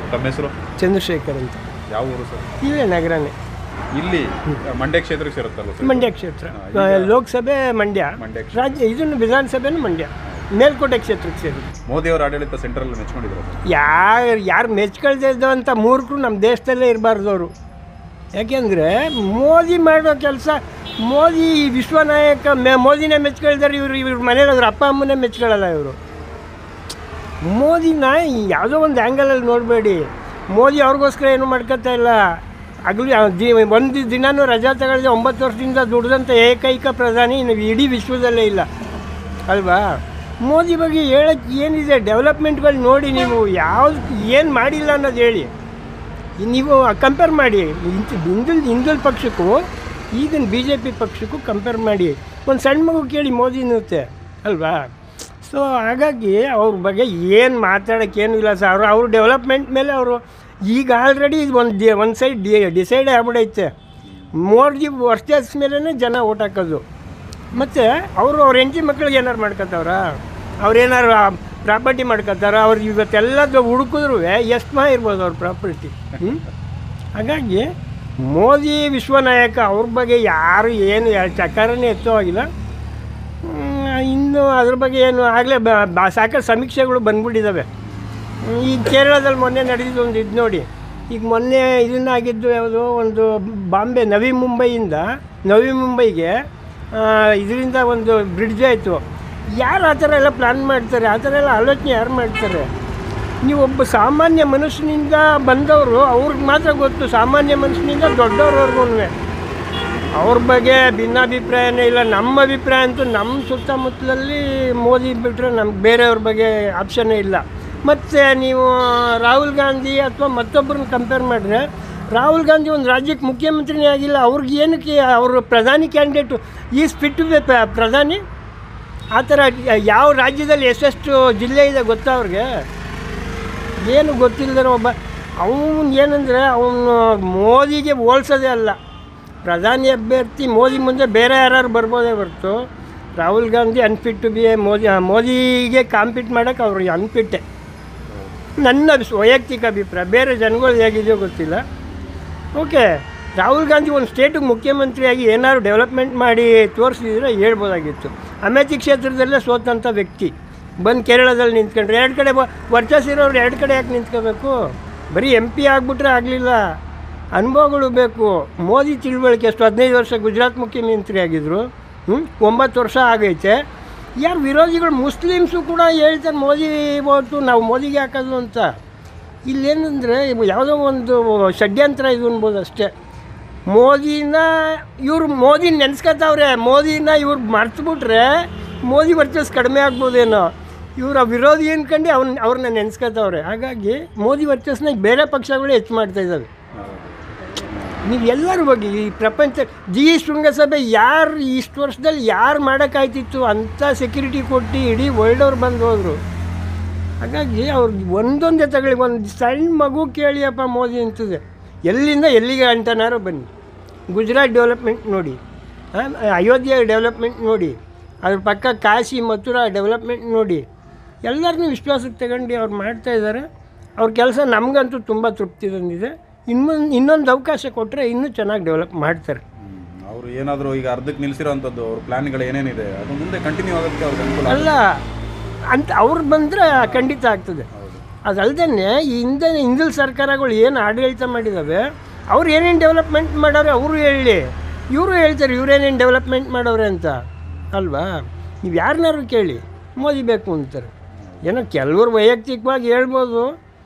ತಮ್ಮ ಹೆಸರು ಚಂದ್ರಶೇಖರ್ ಅಂತ ಯಾವ ಊರು ಸರ್ ಇಲ್ಲೇ ನಗರನೇ ಇಲ್ಲಿ ಮಂಡ್ಯ ಕ್ಷೇತ್ರಕ್ಕೆ ಸೇರುತ್ತಲ್ಲ ಸರ್ ಮಂಡ್ಯ ಕ್ಷೇತ್ರ ಲೋಕಸಭೆ ಮಂಡ್ಯ ಮಂಡ್ಯ ರಾಜ್ಯ ಇದನ್ನು ವಿಧಾನಸಭೆನೂ ಮಂಡ್ಯ ಮೇಲ್ಕೋಟೆ ಕ್ಷೇತ್ರಕ್ಕೆ ಸೇರಿದೆ ಮೋದಿ ಅವರ ಆಡಳಿತ ಸೆಂಟ್ರಲ್ ಮೆಚ್ಕೊಂಡಿದ್ರು ಸರ್ ಯಾರು ಯಾರು ಮೆಚ್ಕೊಳ್ದೇ ಇದ್ದವಂಥ ಮೂರ್ಖರು ನಮ್ಮ ದೇಶದಲ್ಲೇ ಇರಬಾರ್ದು ಅವರು ಯಾಕೆಂದರೆ ಮೋದಿ ಮಾಡೋ ಕೆಲಸ ಮೋದಿ ವಿಶ್ವನಾಯಕ ಮೇ ಮೋದಿನೇ ಮೆಚ್ಕೊಳ್ತಾರೆ ಇವರು ಇವ್ರ ಮನೇಲಿ ಅವ್ರ ಅಪ್ಪ ಅಮ್ಮನೇ ಮೆಚ್ಕೊಳ್ಳಲ್ಲ ಇವರು ಮೋದಿನ ಯಾವುದೋ ಒಂದು ಆ್ಯಂಗಲಲ್ಲಿ ನೋಡಬೇಡಿ ಮೋದಿ ಅವ್ರಿಗೋಸ್ಕರ ಏನು ಮಾಡ್ಕೊತಾ ಇಲ್ಲ ಆಗಲಿ ದಿ ಒಂದು ದಿನನೂ ರಜಾ ತಗೊಳ್ಳದೆ ಒಂಬತ್ತು ವರ್ಷದಿಂದ ದುಡ್ದಂಥ ಏಕೈಕ ಪ್ರಧಾನಿ ಇನ್ನು ಇಡೀ ವಿಶ್ವದಲ್ಲೇ ಇಲ್ಲ ಅಲ್ವಾ ಮೋದಿ ಬಗ್ಗೆ ಹೇಳಕ್ಕೆ ಏನಿದೆ ಡೆವಲಪ್ಮೆಂಟ್ಗಳು ನೋಡಿ ನೀವು ಯಾವ್ದು ಏನು ಮಾಡಿಲ್ಲ ಅನ್ನೋದು ಹೇಳಿ ನೀವು ಕಂಪೇರ್ ಮಾಡಿ ಇಂತ ಹಿಂದುಲ್ ಹಿಂದುಲ್ ಪಕ್ಷಕ್ಕೂ ಈಗಿನ ಬಿ ಜೆ ಪಿ ಪಕ್ಷಕ್ಕೂ ಕಂಪೇರ್ ಮಾಡಿ ಒಂದು ಸಣ್ಣ ಮಗು ಕೇಳಿ ಮೋದಿ ನೃತ್ಯ ಅಲ್ವಾ ಸೊ ಹಾಗಾಗಿ ಅವ್ರ ಬಗ್ಗೆ ಏನು ಮಾತಾಡೋಕ್ಕೇನು ಇಲ್ಲ ಸರ್ ಅವರು ಅವ್ರ ಡೆವಲಪ್ಮೆಂಟ್ ಮೇಲೆ ಅವರು ಈಗ ಆಲ್ರೆಡಿ ಇದು ಒಂದು ಡಿ ಒಂದು ಸೈಡ್ ಡಿ ಡಿಸೈಡ್ ಆಗ್ಬಿಡೈತೆ ಮೋದಿ ವರ್ಷಸ್ ಮೇಲೇ ಜನ ಓಟ್ ಹಾಕೋದು ಮತ್ತು ಅವರು ಅವ್ರ ಹೆಂಡತಿ ಮಕ್ಳಿಗೆ ಏನಾರು ಮಾಡ್ಕೊತಾವ್ರ ಅವ್ರೇನಾರು ಪ್ರಾಪರ್ಟಿ ಮಾಡ್ಕೊತಾರ ಅವ್ರು ಇವತ್ತೆಲ್ಲದು ಹುಡುಕಿದ್ರು ಎಷ್ಟು ಮಾ ಇರ್ಬೋದು ಅವ್ರ ಪ್ರಾಪರ್ಟಿ ಹಾಗಾಗಿ ಮೋದಿ ವಿಶ್ವನಾಯಕ ಅವ್ರ ಬಗ್ಗೆ ಯಾರು ಏನು ಯಾ- ಚಕಾರನೇ ಎತ್ತೋ ಆಗಿಲ್ಲ ಹ್ಮ್, ಇನ್ನು ಅದ್ರ ಬಗ್ಗೆ ಏನು ಆಗಲೇ ಬ ಸಾಕಷ್ಟು ಸಮೀಕ್ಷೆಗಳು ಬಂದ್ಬಿಟ್ಟಿದ್ದಾವೆ ಹ್ಮ್, ಈಗ ಕೇರಳದಲ್ಲಿ ಮೊನ್ನೆ ನಡೆದಿದ್ದು ಒಂದು ಇದು ನೋಡಿ ಈಗ ಮೊನ್ನೆ ಇದನ್ನಾಗಿದ್ದು ಯಾವುದೋ ಒಂದು ಬಾಂಬೆ ನವಿ ಮುಂಬೈಯಿಂದ ನವಿ ಮುಂಬೈಗೆ ಇದರಿಂದ ಒಂದು ಬ್ರಿಡ್ಜ್ ಆಯಿತು ಯಾರು ಆ ಥರ ಎಲ್ಲ ಪ್ಲ್ಯಾನ್ ಮಾಡ್ತಾರೆ ಆ ಥರ ಎಲ್ಲ ಆಲೋಚನೆ ಯಾರು ಮಾಡ್ತಾರೆ ನೀವು ಒಬ್ಬ ಸಾಮಾನ್ಯ ಮನುಷ್ಯನಿಂದ ಬಂದವರು ಅವ್ರಿಗೆ ಮಾತ್ರ ಗೊತ್ತು ಸಾಮಾನ್ಯ ಮನುಷ್ಯನಿಂದ ದೊಡ್ಡವ್ರವ್ರಿಗೂ ಅವ್ರ ಬಗ್ಗೆ ಭಿನ್ನಾಭಿಪ್ರಾಯನೇ ಇಲ್ಲ ನಮ್ಮ ಅಭಿಪ್ರಾಯ ಅಂತೂ ನಮ್ಮ ಸುತ್ತಮುತ್ತಲಲ್ಲಿ ಮೋದಿ ಬಿಟ್ಟರೆ ನಮ್ಗೆ ಬೇರೆಯವ್ರ ಬಗ್ಗೆ ಆಪ್ಷನ್ನೇ ಇಲ್ಲ ಮತ್ತು ನೀವು ರಾಹುಲ್ ಗಾಂಧಿ ಅಥವಾ ಮತ್ತೊಬ್ಬರನ್ನ ಕಂಪೇರ್ ಮಾಡಿದ್ರೆ ರಾಹುಲ್ ಗಾಂಧಿ ಒಂದು ರಾಜ್ಯಕ್ಕೆ ಮುಖ್ಯಮಂತ್ರಿನೇ ಆಗಿಲ್ಲ ಅವ್ರಿಗೆ ಏನಕ್ಕೆ ಅವರು ಪ್ರಧಾನಿ ಕ್ಯಾಂಡಿಡೇಟು ಈಸ್ ಫಿಟ್ ಪ್ರಧಾನಿ ಆ ಥರ ಯಾವ ರಾಜ್ಯದಲ್ಲಿ ಎಷ್ಟೆಷ್ಟು ಜಿಲ್ಲೆ ಇದೆ ಗೊತ್ತಾ ಅವ್ರಿಗೆ ಏನು ಗೊತ್ತಿಲ್ಲದ್ರೆ ಒಬ್ಬ ಅವನು ಏನಂದರೆ ಅವನು ಮೋದಿಗೆ ಹೋಲ್ಸೋದೇ ಅಲ್ಲ ಪ್ರಧಾನಿ ಅಭ್ಯರ್ಥಿ ಮೋದಿ ಮುಂದೆ ಬೇರೆ ಯಾರು ಬರ್ಬೋದೇ ಹೊರತು Rahul Gandhi unfit to be a Modi ಆ, ಮೋದಿಗೆ ಕಾಂಪೀಟ್ ಮಾಡೋಕ್ಕೆ ಅವರು ಅನ್ಫಿಟ್ಟೆ ನನ್ನ ಅಭಿ- ವೈಯಕ್ತಿಕ ಅಭಿಪ್ರಾಯ ಬೇರೆ ಜನಗಳು ಹೇಗಿದೆಯೋ ಗೊತ್ತಿಲ್ಲ ಓಕೆ ರಾಹುಲ್ ಗಾಂಧಿ ಒಂದು ಸ್ಟೇಟಿಗೆ ಮುಖ್ಯಮಂತ್ರಿಯಾಗಿ ಏನಾದ್ರು ಡೆವಲಪ್ಮೆಂಟ್ ಮಾಡಿ ತೋರಿಸಿದ್ರೆ ಹೇಳ್ಬೋದಾಗಿತ್ತು ಅಮೇಥಿ ಕ್ಷೇತ್ರದಲ್ಲೇ ಸೋತಂಥ ವ್ಯಕ್ತಿ ಬಂದು ಕೇರಳದಲ್ಲಿ ನಿಂತ್ಕೊಂಡ್ರೆ ಎರಡು ಕಡೆ ಬ ವರ್ಚಸ್ಸಿರೋರು ಎರಡು ಕಡೆ ಯಾಕೆ ನಿಂತ್ಕೋಬೇಕು ಬರೀ ಎಂ ಪಿ ಆಗಿಬಿಟ್ರೆ ಆಗಲಿಲ್ಲ ಅನುಭವಗಳು ಬೇಕು ಮೋದಿ ತಿಳುವಳಿಕೆ ಎಷ್ಟು ಹದಿನೈದು ವರ್ಷ ಗುಜರಾತ್ ಮುಖ್ಯಮಂತ್ರಿ ಆಗಿದ್ದರು ಹ್ಞೂ ಒಂಬತ್ತು ವರ್ಷ ಆಗೈತೆ ಯಾರು ವಿರೋಧಿಗಳು ಮುಸ್ಲಿಮ್ಸು ಕೂಡ ಹೇಳ್ತಾರೆ ಮೋದಿ ಓಟು ನಾವು ಮೋದಿಗೆ ಹಾಕೋದು ಅಂತ ಇಲ್ಲೇನಂದರೆ ಯಾವುದೋ ಒಂದು ಷಡ್ಯಂತ್ರ ಇದು ಅನ್ಬೋದು ಅಷ್ಟೇ ಮೋದಿನ ಇವ್ರು ಮೋದಿ ನೆನೆಸ್ಕೊತಾವ್ರೆ ಮೋದಿನ ಇವ್ರು ಮರ್ತ್ಬಿಟ್ರೆ ಮೋದಿ ವರ್ಚಸ್ ಕಡಿಮೆ ಆಗ್ಬೋದೇನೋ ಇವರ ವಿರೋಧಿ ಅನ್ಕೊಂಡು ಅವ್ನ ಅವ್ರನ್ನ ನೆನೆಸ್ಕೊತಾವ್ರೆ ಹಾಗಾಗಿ ಮೋದಿ ವರ್ಚಸ್ನ ಬೇರೆ ಪಕ್ಷಗಳು ಹೆಚ್ಚು ಮಾಡ್ತಾ ಇದ್ದಾವೆ ನೀವು ಎಲ್ಲರ ಬಗ್ಗೆ ಈ ಪ್ರಪಂಚ ಜಿ ಶೃಂಗಸಭೆ ಯಾರು ಇಷ್ಟು ವರ್ಷದಲ್ಲಿ ಯಾರು ಮಾಡೋಕ್ಕಾಯ್ತಿತ್ತು ಅಂಥ ಸೆಕ್ಯೂರಿಟಿ ಕೊಟ್ಟು ಇಡೀ ವರ್ಲ್ಡ್ ಅವ್ರು ಬಂದು ಹೋದರು ಹಾಗಾಗಿ ಅವ್ರಿಗೆ ಒಂದೊಂದೇ ತಗೊಳ್ಳಿ ಒಂದು ಸಣ್ಣ ಮಗು ಕೇಳಿಯಪ್ಪ ಮೋದಿ ಅಂತದೆ ಎಲ್ಲಿಂದ ಎಲ್ಲಿಗೆ ಅಂಟನಾರು ಬನ್ನಿ ಗುಜರಾತ್ ಡೆವಲಪ್ಮೆಂಟ್ ನೋಡಿ ಆ, ಅಯೋಧ್ಯೆ ಡೆವಲಪ್ಮೆಂಟ್ ನೋಡಿ ಅದ್ರ ಪಕ್ಕ ಕಾಶಿ ಮಥುರಾ ಡೆವಲಪ್ಮೆಂಟ್ ನೋಡಿ ಎಲ್ಲರನ್ನೂ ವಿಶ್ವಾಸಕ್ಕೆ ತಗೊಂಡು ಅವ್ರು ಮಾಡ್ತಾ ಇದ್ದಾರೆ ಅವ್ರ ಕೆಲಸ ನಮಗಂತೂ ತುಂಬ ತೃಪ್ತಿ ತಂದಿದೆ ಇನ್ನೊಂದು ಇನ್ನೊಂದು ಅವಕಾಶ ಕೊಟ್ಟರೆ ಇನ್ನೂ ಚೆನ್ನಾಗಿ ಡೆವಲಪ್ ಮಾಡ್ತಾರೆ ಅವರು ಏನಾದರೂ ಈಗ ಅರ್ಧಕ್ಕೆ ನಿಲ್ಲಿಸಿರೋಂಥದ್ದು ಅವ್ರ ಪ್ಲಾನ್ಗಳು ಏನೇನಿದೆ ಅದು ಮುಂದೆ ಕಂಟಿನ್ಯೂ ಆಗೋದಕ್ಕೆ ಅವ್ರಿಗೆ ಅನುಕೂಲ ಅಲ್ಲ ಅಂತ ಅವ್ರು ಬಂದರೆ ಖಂಡಿತ ಆಗ್ತದೆ ಅದಲ್ದೇ ಈ ಹಿಂದೆ ಹಿಂದಿನ ಸರ್ಕಾರಗಳು ಏನು ಆಡಳಿತ ಮಾಡಿದ್ದಾವೆ ಅವ್ರು ಏನೇನು ಡೆವಲಪ್ಮೆಂಟ್ ಮಾಡೋರೆ ಅವರು ಹೇಳಿ ಇವರು ಹೇಳ್ತಾರೆ ಇವ್ರೇನೇನು ಡೆವಲಪ್ಮೆಂಟ್ ಮಾಡೋರೆ ಅಂತ ಅಲ್ವಾ ನೀವು ಯಾರನ್ನಾರು ಕೇಳಿ ಮೋದಿ ಬೇಕು ಅಂತಾರೆ ಏನೋ ಕೆಲವರು ವೈಯಕ್ತಿಕವಾಗಿ ಹೇಳ್ಬೋದು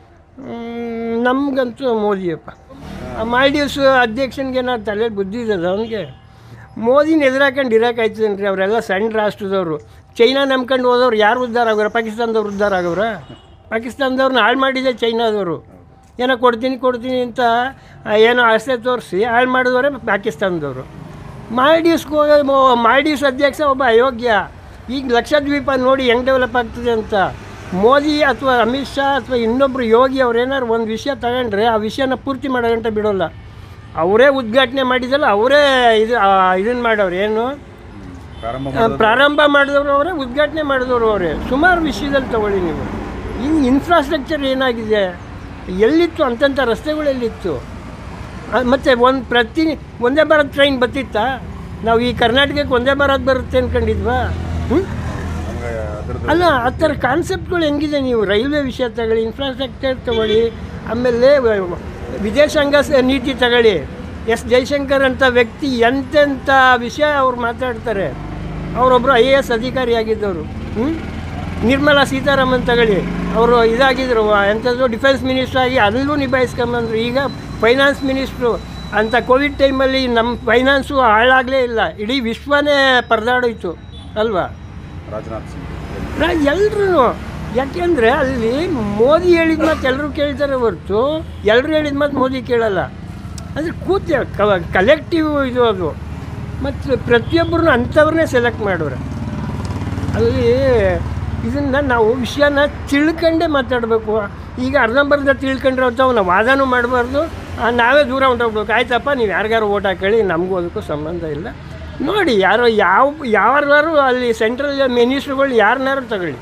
ಮ್, ನಮಗಂತೂ ಮೋದಿಯಪ್ಪ ಆ ಮಾಲ್ಡೀವ್ಸ್ ಅಧ್ಯಕ್ಷನಿಗೆ ಏನಾದ್ರು ತಲೆಯಲ್ಲಿ ಬುದ್ಧಿ ಇದ್ದದ ಅವನಿಗೆ ಮೋದಿನ ಎದುರಾಕೊಂಡು ಇರೋಕ್ಕಾಯ್ತದೇನ್ರಿ ಅವರೆಲ್ಲ ಸಣ್ಣ ರಾಷ್ಟ್ರದವರು ಚೈನಾ ನಂಬ್ಕೊಂಡು ಹೋದವ್ರು ಯಾರು ಉದ್ಧಾರ ಆಗೋರು ಪಾಕಿಸ್ತಾನದವ್ರು ಉದ್ಧಾರ ಆಗೋರ ಪಾಕಿಸ್ತಾನದವ್ರನ್ನ ಹಾಳು ಮಾಡಿದೆ ಚೈನಾದವರು ಏನೋ ಕೊಡ್ತೀನಿ ಕೊಡ್ತೀನಿ ಅಂತ ಆ, ಏನೋ ಆಸೆ ತೋರಿಸಿ ಹಾಳು ಮಾಡಿದವರೇ ಪಾಕಿಸ್ತಾನದವರು ಮಾಲ್ಡೀವ್ಸ್ಗೆ ಹೋಗೋ ಮಾಲ್ಡೀವ್ಸ್ ಅಧ್ಯಕ್ಷ ಒಬ್ಬ ಅಯೋಗ್ಯ ಈಗ ಲಕ್ಷದ್ವೀಪ ನೋಡಿ ಹೆಂಗೆ ಡೆವಲಪ್ ಆಗ್ತದೆ ಅಂತ ಮೋದಿ ಅಥವಾ ಅಮಿತ್ ಶಾ ಅಥವಾ ಇನ್ನೊಬ್ಬರು ಯೋಗಿ ಅವ್ರು ಏನಾರು ಒಂದು ವಿಷಯ ತಗೊಂಡ್ರೆ ಆ ವಿಷಯನ ಪೂರ್ತಿ ಮಾಡೋ ಗಂಟೆ ಬಿಡೋಲ್ಲ ಅವರೇ ಉದ್ಘಾಟನೆ ಮಾಡಿದಲ್ಲ ಅವರೇ ಇದು ಇದನ್ನು ಮಾಡೋರು ಏನು ಪ್ರಾರಂಭ ಆ, ಪ್ರಾರಂಭ ಮಾಡಿದವರು ಅವರೇ ಉದ್ಘಾಟನೆ ಮಾಡಿದವರು ಅವರೇ ಸುಮಾರು ವಿಷಯದಲ್ಲಿ ತಗೊಳ್ಳಿ ನೀವು ಇನ್ನು ಇನ್ಫ್ರಾಸ್ಟ್ರಕ್ಚರ್ ಏನಾಗಿದೆ ಎಲ್ಲಿತ್ತು ಅಂತಂಥ ರಸ್ತೆಗಳು ಎಲ್ಲಿತ್ತು ಮತ್ತು ಒಂದು ಪ್ರತಿ ಒಂದೇ ಭಾರತ್ ಟ್ರೈನ್ ಬರ್ತಿತ್ತಾ ನಾವು ಈ ಕರ್ನಾಟಕಕ್ಕೆ ಒಂದೇ ಭಾರತ್ ಬರುತ್ತೆ ಅಂದ್ಕೊಂಡಿದ್ವಾ ಹ್ಞೂ ನಮಗೆ ಅದ್ರದ್ದು ಅಲ್ಲ ಆ ಥರ ಕಾನ್ಸೆಪ್ಟ್ಗಳು ಹೆಂಗಿದೆ ನೀವು ರೈಲ್ವೆ ವಿಷಯ ತಗೊಳ್ಳಿ ಇನ್ಫ್ರಾಸ್ಟ್ರಕ್ಚರ್ ತಗೊಳ್ಳಿ ಆಮೇಲೆ ವ- ವಿದೇಶಾಂಗ ಸ- ನೀತಿ ತಗೊಳ್ಳಿ ಎಸ್ ಜೈಶಂಕರ್ ಅಂತ ವ್ಯಕ್ತಿ ಎಂತೆಂಥ ವಿಷಯ ಅವ್ರು ಮಾತಾಡ್ತಾರೆ ಅವರೊಬ್ಬರು ಐ ಎ ಎಸ್ ಅಧಿಕಾರಿಯಾಗಿದ್ದವರು ಹ್ಞೂ ನಿರ್ಮಲಾ ಸೀತಾರಾಮನ್ ತಗೊಳ್ಳಿ ಅವರು ಇದಾಗಿದ್ದರು ಎಂಥದ್ದು ಡಿಫೆನ್ಸ್ ಮಿನಿಸ್ಟರ್ ಆಗಿ ಅಲ್ಲೂ ನಿಭಾಯಿಸ್ಕೊಂಬಂದ್ರು ಈಗ ಫೈನಾನ್ಸ್ ಮಿನಿಸ್ಟ್ರು ಅಂತ ಕೋವಿಡ್ ಟೈಮಲ್ಲಿ ನಮ್ಮ ಫೈನಾನ್ಸು ಹಾಳಾಗಲೇ ಇಲ್ಲ ಇಡೀ ವಿಶ್ವನೇ ಪರದಾಡೋಯ್ತು ಅಲ್ವಾ ರಾಜನಾಥ್ ಸಿಂಗ್ ಎಲ್ಲರೂ ಯಾಕೆಂದರೆ ಅಲ್ಲಿ ಮೋದಿ ಹೇಳಿದ ಮಾತು ಎಲ್ಲರೂ ಕೇಳ್ತಾರೆ ಹೊರತು ಎಲ್ಲರೂ ಹೇಳಿದ ಮಾತು ಮೋದಿ ಕೇಳಲ್ಲ ಅಂದರೆ ಕೂತೆ ಕಲೆಕ್ಟಿವ್ ಇದು ಅದು ಮತ್ತು ಪ್ರತಿಯೊಬ್ಬರನ್ನು ಅಂಥವ್ರನ್ನೇ ಸೆಲೆಕ್ಟ್ ಮಾಡೋರು ಅಲ್ಲಿ ಇದನ್ನು ನಾವು ವಿಷಯನ ತಿಳ್ಕೊಂಡೇ ಮಾತಾಡಬೇಕು ಈಗ ಅರ್ಧಂಬರ್ಧ ತಿಳ್ಕೊಂಡ್ರೆ ಅಂತ ನಾವು ವಾದನೂ ಮಾಡಬಾರ್ದು ನಾವೇ ದೂರ ಹೊಂಟೋಗ್ಬೇಕು ಆಯ್ತಪ್ಪ ನೀವು ಯಾರಿಗಾರು ಓಟ್ ಹಾಕೊಳ್ಳಿ ನಮಗೂ ಅದಕ್ಕೂ ಸಂಬಂಧ ಇಲ್ಲ ನೋಡಿ ಯಾರೋ ಯಾವ ಯಾರು ಅಲ್ಲಿ ಸೆಂಟ್ರಲ್ ಮಿನಿಸ್ಟ್ರುಗಳು ಯಾರನ್ನಾರು ತಗೊಳ್ಳಿ